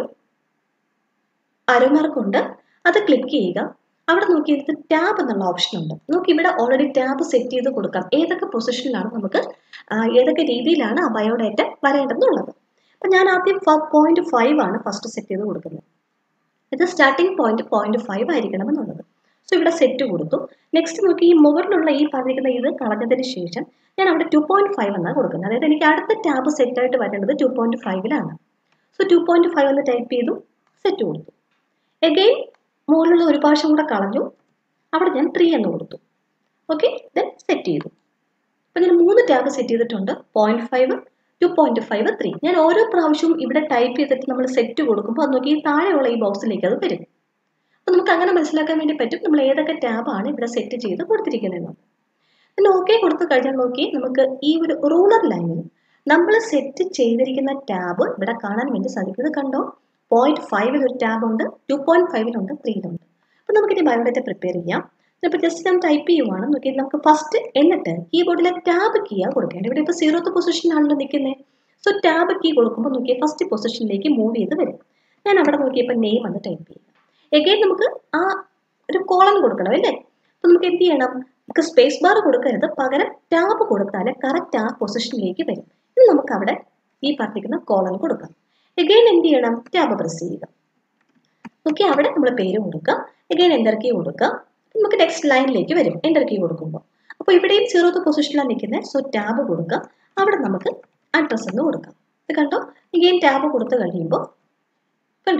അരമാർക്കുണ്ട് അത് ക്ലിക്ക് ചെയ്യുക അവിടെ നോക്കി ഇത് ടാബ് എന്നുള്ള ഓപ്ഷൻ ഉണ്ട് നമുക്ക് ഇവിടെ ഓൾറെഡി ടാബ് സെറ്റ് ചെയ്ത് കൊടുക്കാം ഏതൊക്കെ പൊസിഷനിലാണ് നമുക്ക് ഏതൊക്കെ രീതിയിലാണ് ആ ബയോഡാറ്റ വരേണ്ടതെന്നുള്ളത് അപ്പം ഞാൻ ആദ്യം പോയിന്റ് ഫൈവ് ആണ് ഫസ്റ്റ് സെറ്റ് ചെയ്ത് കൊടുക്കുന്നത് ഇത് സ്റ്റാർട്ടിംഗ് പോയിന്റ് പോയിന്റ് ഫൈവ് ആയിരിക്കണം എന്നുള്ളത് സോ ഇവിടെ സെറ്റ് കൊടുത്തു നെക്സ്റ്റ് നോക്കി ഈ മുകളിലുള്ള ഈ പറഞ്ഞിരിക്കുന്ന ഇത് കളഞ്ഞതിന് ശേഷം ഞാൻ അവിടെ ടു പോയിന്റ് ഫൈവ് എന്നാണ് കൊടുക്കുന്നത് അതായത് എനിക്ക് അടുത്ത ടാബ് സെറ്റ് ആയിട്ട് വരേണ്ടത് ടു പോയിന്റ് ഫൈവിലാണ് സോ ടു പോയിന്റ് ഫൈവ് എന്ന് ടൈപ്പ് ചെയ്തു സെറ്റ് കൊടുത്തു എഗെയിൻ മുകളിലുള്ള ഒരു പ്രാവശ്യം കൂടെ കളഞ്ഞു അവിടെ ഞാൻ ത്രീ എന്ന് കൊടുത്തു ഓക്കെ ദെൻ സെറ്റ് ചെയ്തു അപ്പം ഞാൻ മൂന്ന് ടാബ് സെറ്റ് ചെയ്തിട്ടുണ്ട് point five two point five three ഞാൻ ഓരോ പ്രാവശ്യവും ഇവിടെ ടൈപ്പ് ചെയ്തിട്ട് നമ്മൾ സെറ്റ് കൊടുക്കുമ്പോൾ അത് നോക്കി താഴെയുള്ള ഈ ബോക്സിലേക്ക് അത് വരും അപ്പം നമുക്ക് അങ്ങനെ മനസ്സിലാക്കാൻ വേണ്ടി പറ്റും നമ്മൾ ഏതൊക്കെ ടാബാണ് ഇവിടെ സെറ്റ് ചെയ്ത് കൊടുത്തിരിക്കുന്നതെന്ന് പിന്നെ ഓക്കെ കൊടുത്തു കഴിഞ്ഞാൽ നോക്കി നമുക്ക് ഈ ഒരു റൂളർ ലൈനിൽ നമ്മൾ സെറ്റ് ചെയ്തിരിക്കുന്ന ടാബ് ഇവിടെ കാണാൻ വേണ്ടി സാധിക്കും ഇത് കണ്ടോ പോയിന്റ് ഫൈവിൽ ഒരു ടാബ് ഉണ്ട് ടു പോയിന്റ് ഫൈവിലുണ്ട് ത്രീയിലുണ്ട് അപ്പം നമുക്കിനി ബയോഡേറ്റ പ്രിപ്പയർ ചെയ്യാം ഇപ്പോൾ ജസ്റ്റ് ഞാൻ ടൈപ്പ് ചെയ്യുവാണ് നോക്കി നമുക്ക് ഫസ്റ്റ് എന്നിട്ട് കീബോർഡിലെ ടാബ് കീയാണ് കൊടുക്കേണ്ടത് ഇവിടെ ഇപ്പോൾ സീറോത്ത് പൊസിഷനിലാണല്ലോ നിൽക്കുന്നത് സോ ടാബ് കീ കൊടുക്കുമ്പോൾ നോക്കി ഫസ്റ്റ് പൊസിഷനിലേക്ക് മൂവ് ചെയ്ത് വരും ഞാൻ അവിടെ നോക്കിയപ്പോൾ നെയിം എന്ന് ടൈപ്പ് ചെയ്യുക എഗെയിൻ നമുക്ക് ആ ഒരു കോളം കൊടുക്കണം അല്ലേ അപ്പം നമുക്ക് എന്ത് ചെയ്യണം നമുക്ക് സ്പേസ് ബാർ കൊടുക്കരുത് പകരം ടാബ് കൊടുത്താൽ കറക്റ്റ് ആ പൊസിഷനിലേക്ക് വരും ഇനി നമുക്ക് അവിടെ ഈ പറഞ്ഞിരിക്കുന്ന കോളം കൊടുക്കാം എഗെയിൻ എന്ത് ചെയ്യണം ടാബ് പ്രസ് ചെയ്യുക ഓക്കെ അവിടെ നമ്മൾ പേര് കൊടുക്കാം എഗെയിൻ എൻ്റർ കീ കൊടുക്കാം നമുക്ക് നെക്സ്റ്റ് ലൈനിലേക്ക് വരും എൻ്റർ കീ കൊടുക്കുമ്പോൾ അപ്പോൾ ഇവിടെയും സീറോത്ത് പൊസിഷനിലാണ് നിൽക്കുന്നത് സോ ടാബ് കൊടുക്കാം അവിടെ നമുക്ക് അഡ്രസ്സ് എന്ന് കൊടുക്കാം ഇത് കണ്ടോ എഗെയിൻ ടാബ് കൊടുത്തു കഴിയുമ്പോൾ കണ്ടോ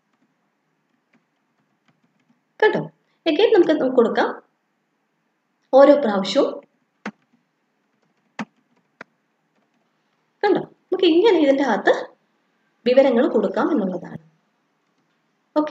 കണ്ടോ എഗെയിൻ നമുക്ക് കൊടുക്കാം ഓരോ പ്രാവശ്യവും കണ്ടോ നമുക്ക് ഇങ്ങനെ ഇതിൻ്റെ അകത്ത് വിവരങ്ങൾ കൊടുക്കാം എന്നുള്ളതാണ് ഓക്കെ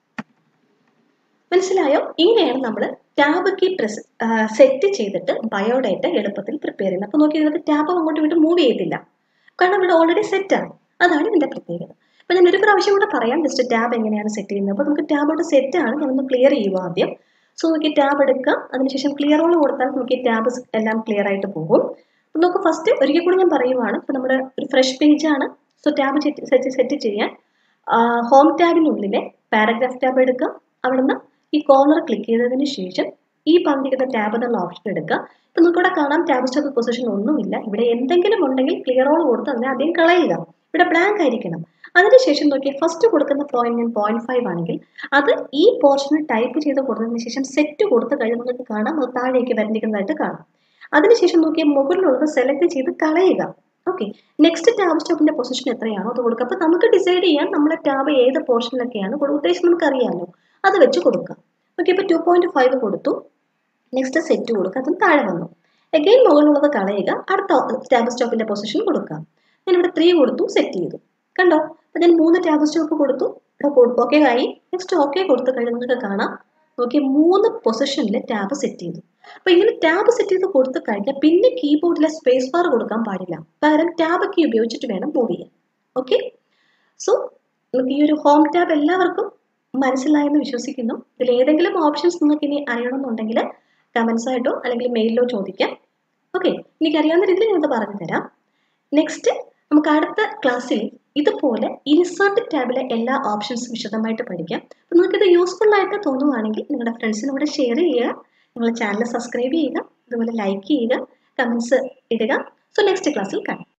മനസ്സിലായോ ഇങ്ങനെയാണ് നമ്മൾ ടാബ് കീ പ്രസ് സെറ്റ് ചെയ്തിട്ട് ബയോഡേറ്റ എളുപ്പത്തിൽ പ്രിപ്പയർ ചെയ്യുന്നത് അപ്പോൾ നോക്കി ഇതിനകത്ത് ടാബ് അങ്ങോട്ട് ഇങ്ങോട്ട് മൂവ് ചെയ്തില്ല കാരണം ഇവിടെ ഓൾറെഡി സെറ്റാണ് അതാണ് ഇതിൻ്റെ പ്രത്യേകത അപ്പോൾ ഞാൻ ഒരു പ്രാവശ്യം കൂടെ പറയാം ജസ്റ്റ് ടാബ് എങ്ങനെയാണ് സെറ്റ് ചെയ്യുന്നത് അപ്പോൾ നമുക്ക് ടാബ് അവിടെ സെറ്റാണ് ഞാനൊന്ന് ക്ലിയർ ചെയ്യുക ആദ്യം സോ നോക്കി ടാബ് എടുക്കാം അതിനുശേഷം ക്ലിയർ ഓൾ കൊടുത്താൽ നോക്കി ടാബ് എല്ലാം ക്ലിയർ ആയിട്ട് പോകും അപ്പോൾ നമുക്ക് ഫസ്റ്റ് ഒരിക്കൽ കൂടി ഞാൻ പറയുവാണ് ഇപ്പോൾ നമ്മുടെ ഒരു ഫ്രഷ് പേജാണ് സോ ടാബ് സെറ്റ് സെറ്റ് ചെയ്യാൻ ഹോം ടാബിനുള്ളിലെ പാരഗ്രാഫ് ടാബ് എടുക്കുക അവിടുന്ന് ഈ കോർണർ ക്ലിക്ക് ചെയ്തതിന് ശേഷം ഈ പറഞ്ഞിരിക്കുന്ന ടാബ് എന്നുള്ള ഓപ്ഷൻ എടുക്കുക ഇപ്പം നമുക്കിവിടെ കാണാം ടാബ് സ്റ്റോപ്പ് പൊസിഷൻ ഒന്നുമില്ല ഇവിടെ എന്തെങ്കിലും ഉണ്ടെങ്കിൽ ക്ലിയർ ഓൾ കൊടുത്ത് അതിനെ ആദ്യം കളയുക ഇവിടെ ബ്ലാങ്ക് ആയിരിക്കണം അതിനുശേഷം നോക്കി ഫസ്റ്റ് കൊടുക്കുന്ന പോയിന്റ് ഞാൻ പോയിന്റ് ഫൈവ് ആണെങ്കിൽ അത് ഈ പോർഷനിൽ ടൈപ്പ് ചെയ്ത് കൊടുത്തതിന് ശേഷം സെറ്റ് കൊടുത്ത് കഴിഞ്ഞ് നിങ്ങൾക്ക് കാണാം അത് താഴേക്ക് വരണ്ടിക്കുന്നതായിട്ട് കാണാം അതിനുശേഷം നോക്കി മുകളിലുള്ളത് സെലക്ട് ചെയ്ത് കളയുക ഓക്കെ നെക്സ്റ്റ് ടാബ് സ്റ്റോപ്പിന്റെ പൊസിഷൻ എത്രയാണോ അത് കൊടുക്കുക അപ്പോൾ നമുക്ക് ഡിസൈഡ് ചെയ്യാൻ നമ്മുടെ ടാബ് ഏത് പോർഷനിലൊക്കെയാണ് ഉദ്ദേശം നമുക്കറിയാമല്ലോ അത് വെച്ച് കൊടുക്കാം ഓക്കെ ഇപ്പോൾ ടു പോയിന്റ് ഫൈവ് കൊടുത്തു നെക്സ്റ്റ് സെറ്റ് കൊടുക്കുക അതും താഴെ വന്നു എഗെയിൻ മുകളിലുള്ളത് കളയുക അടുത്ത ടാബ് സ്റ്റോപ്പിന്റെ പൊസിഷൻ കൊടുക്കാം ഞാൻ ഇവിടെ ത്രീ കൊടുത്തു സെറ്റ് ചെയ്തു കണ്ടോ അപ്പം ഞാൻ മൂന്ന് ടാബ് സ്റ്റോപ്പ് കൊടുത്തു ഇവിടെ ഓക്കെ ആയി നെക്സ്റ്റ് ഓക്കെ കൊടുത്തു കഴിഞ്ഞാൽ നിങ്ങൾക്ക് കാണാം നോക്കി മൂന്ന് പൊസിഷനിൽ ടാബ് സെറ്റ് ചെയ്തു അപ്പോൾ ഇങ്ങനെ ടാബ് സെറ്റ് ചെയ്ത് കൊടുത്തു കഴിഞ്ഞാൽ പിന്നെ കീബോർഡിലെ സ്പേസ് ബാർ കൊടുക്കാൻ പാടില്ല പകരം ടാബ് കീ ഉപയോഗിച്ചിട്ട് വേണം മൂവ് ചെയ്യാൻ ഓക്കെ സോ നമുക്ക് ഈ ഒരു ഹോം ടാബ് എല്ലാവർക്കും മനസ്സിലായെന്ന് വിശ്വസിക്കുന്നു ഇതിൽ ഏതെങ്കിലും ഓപ്ഷൻസ് നിങ്ങൾക്ക് ഇനി അറിയണമെന്നുണ്ടെങ്കിൽ കമൻസ് ആയിട്ടോ അല്ലെങ്കിൽ മെയിലിലോ ചോദിക്കാം ഓക്കെ എനിക്കറിയാവുന്ന രീതിയിൽ ഞാനത് പറഞ്ഞു തരാം നെക്സ്റ്റ് നമുക്ക് അടുത്ത ക്ലാസ്സിൽ ഇതുപോലെ ഇൻസേർട്ട് ടാബിലെ എല്ലാ ഓപ്ഷൻസും വിശദമായിട്ട് പഠിക്കാം അപ്പോൾ നിങ്ങൾക്കിത് യൂസ്ഫുൾ ആയിട്ട് തോന്നുവാണെങ്കിൽ നിങ്ങളുടെ ഫ്രണ്ട്സിനോട് ഷെയർ ചെയ്യുക നിങ്ങൾ ചാനൽ സബ്സ്ക്രൈബ് ചെയ്യുക അതുപോലെ ലൈക്ക് ചെയ്യുക കമൻസ് ഇടുക സോ നെക്സ്റ്റ് ക്ലാസ്സിൽ കാണാം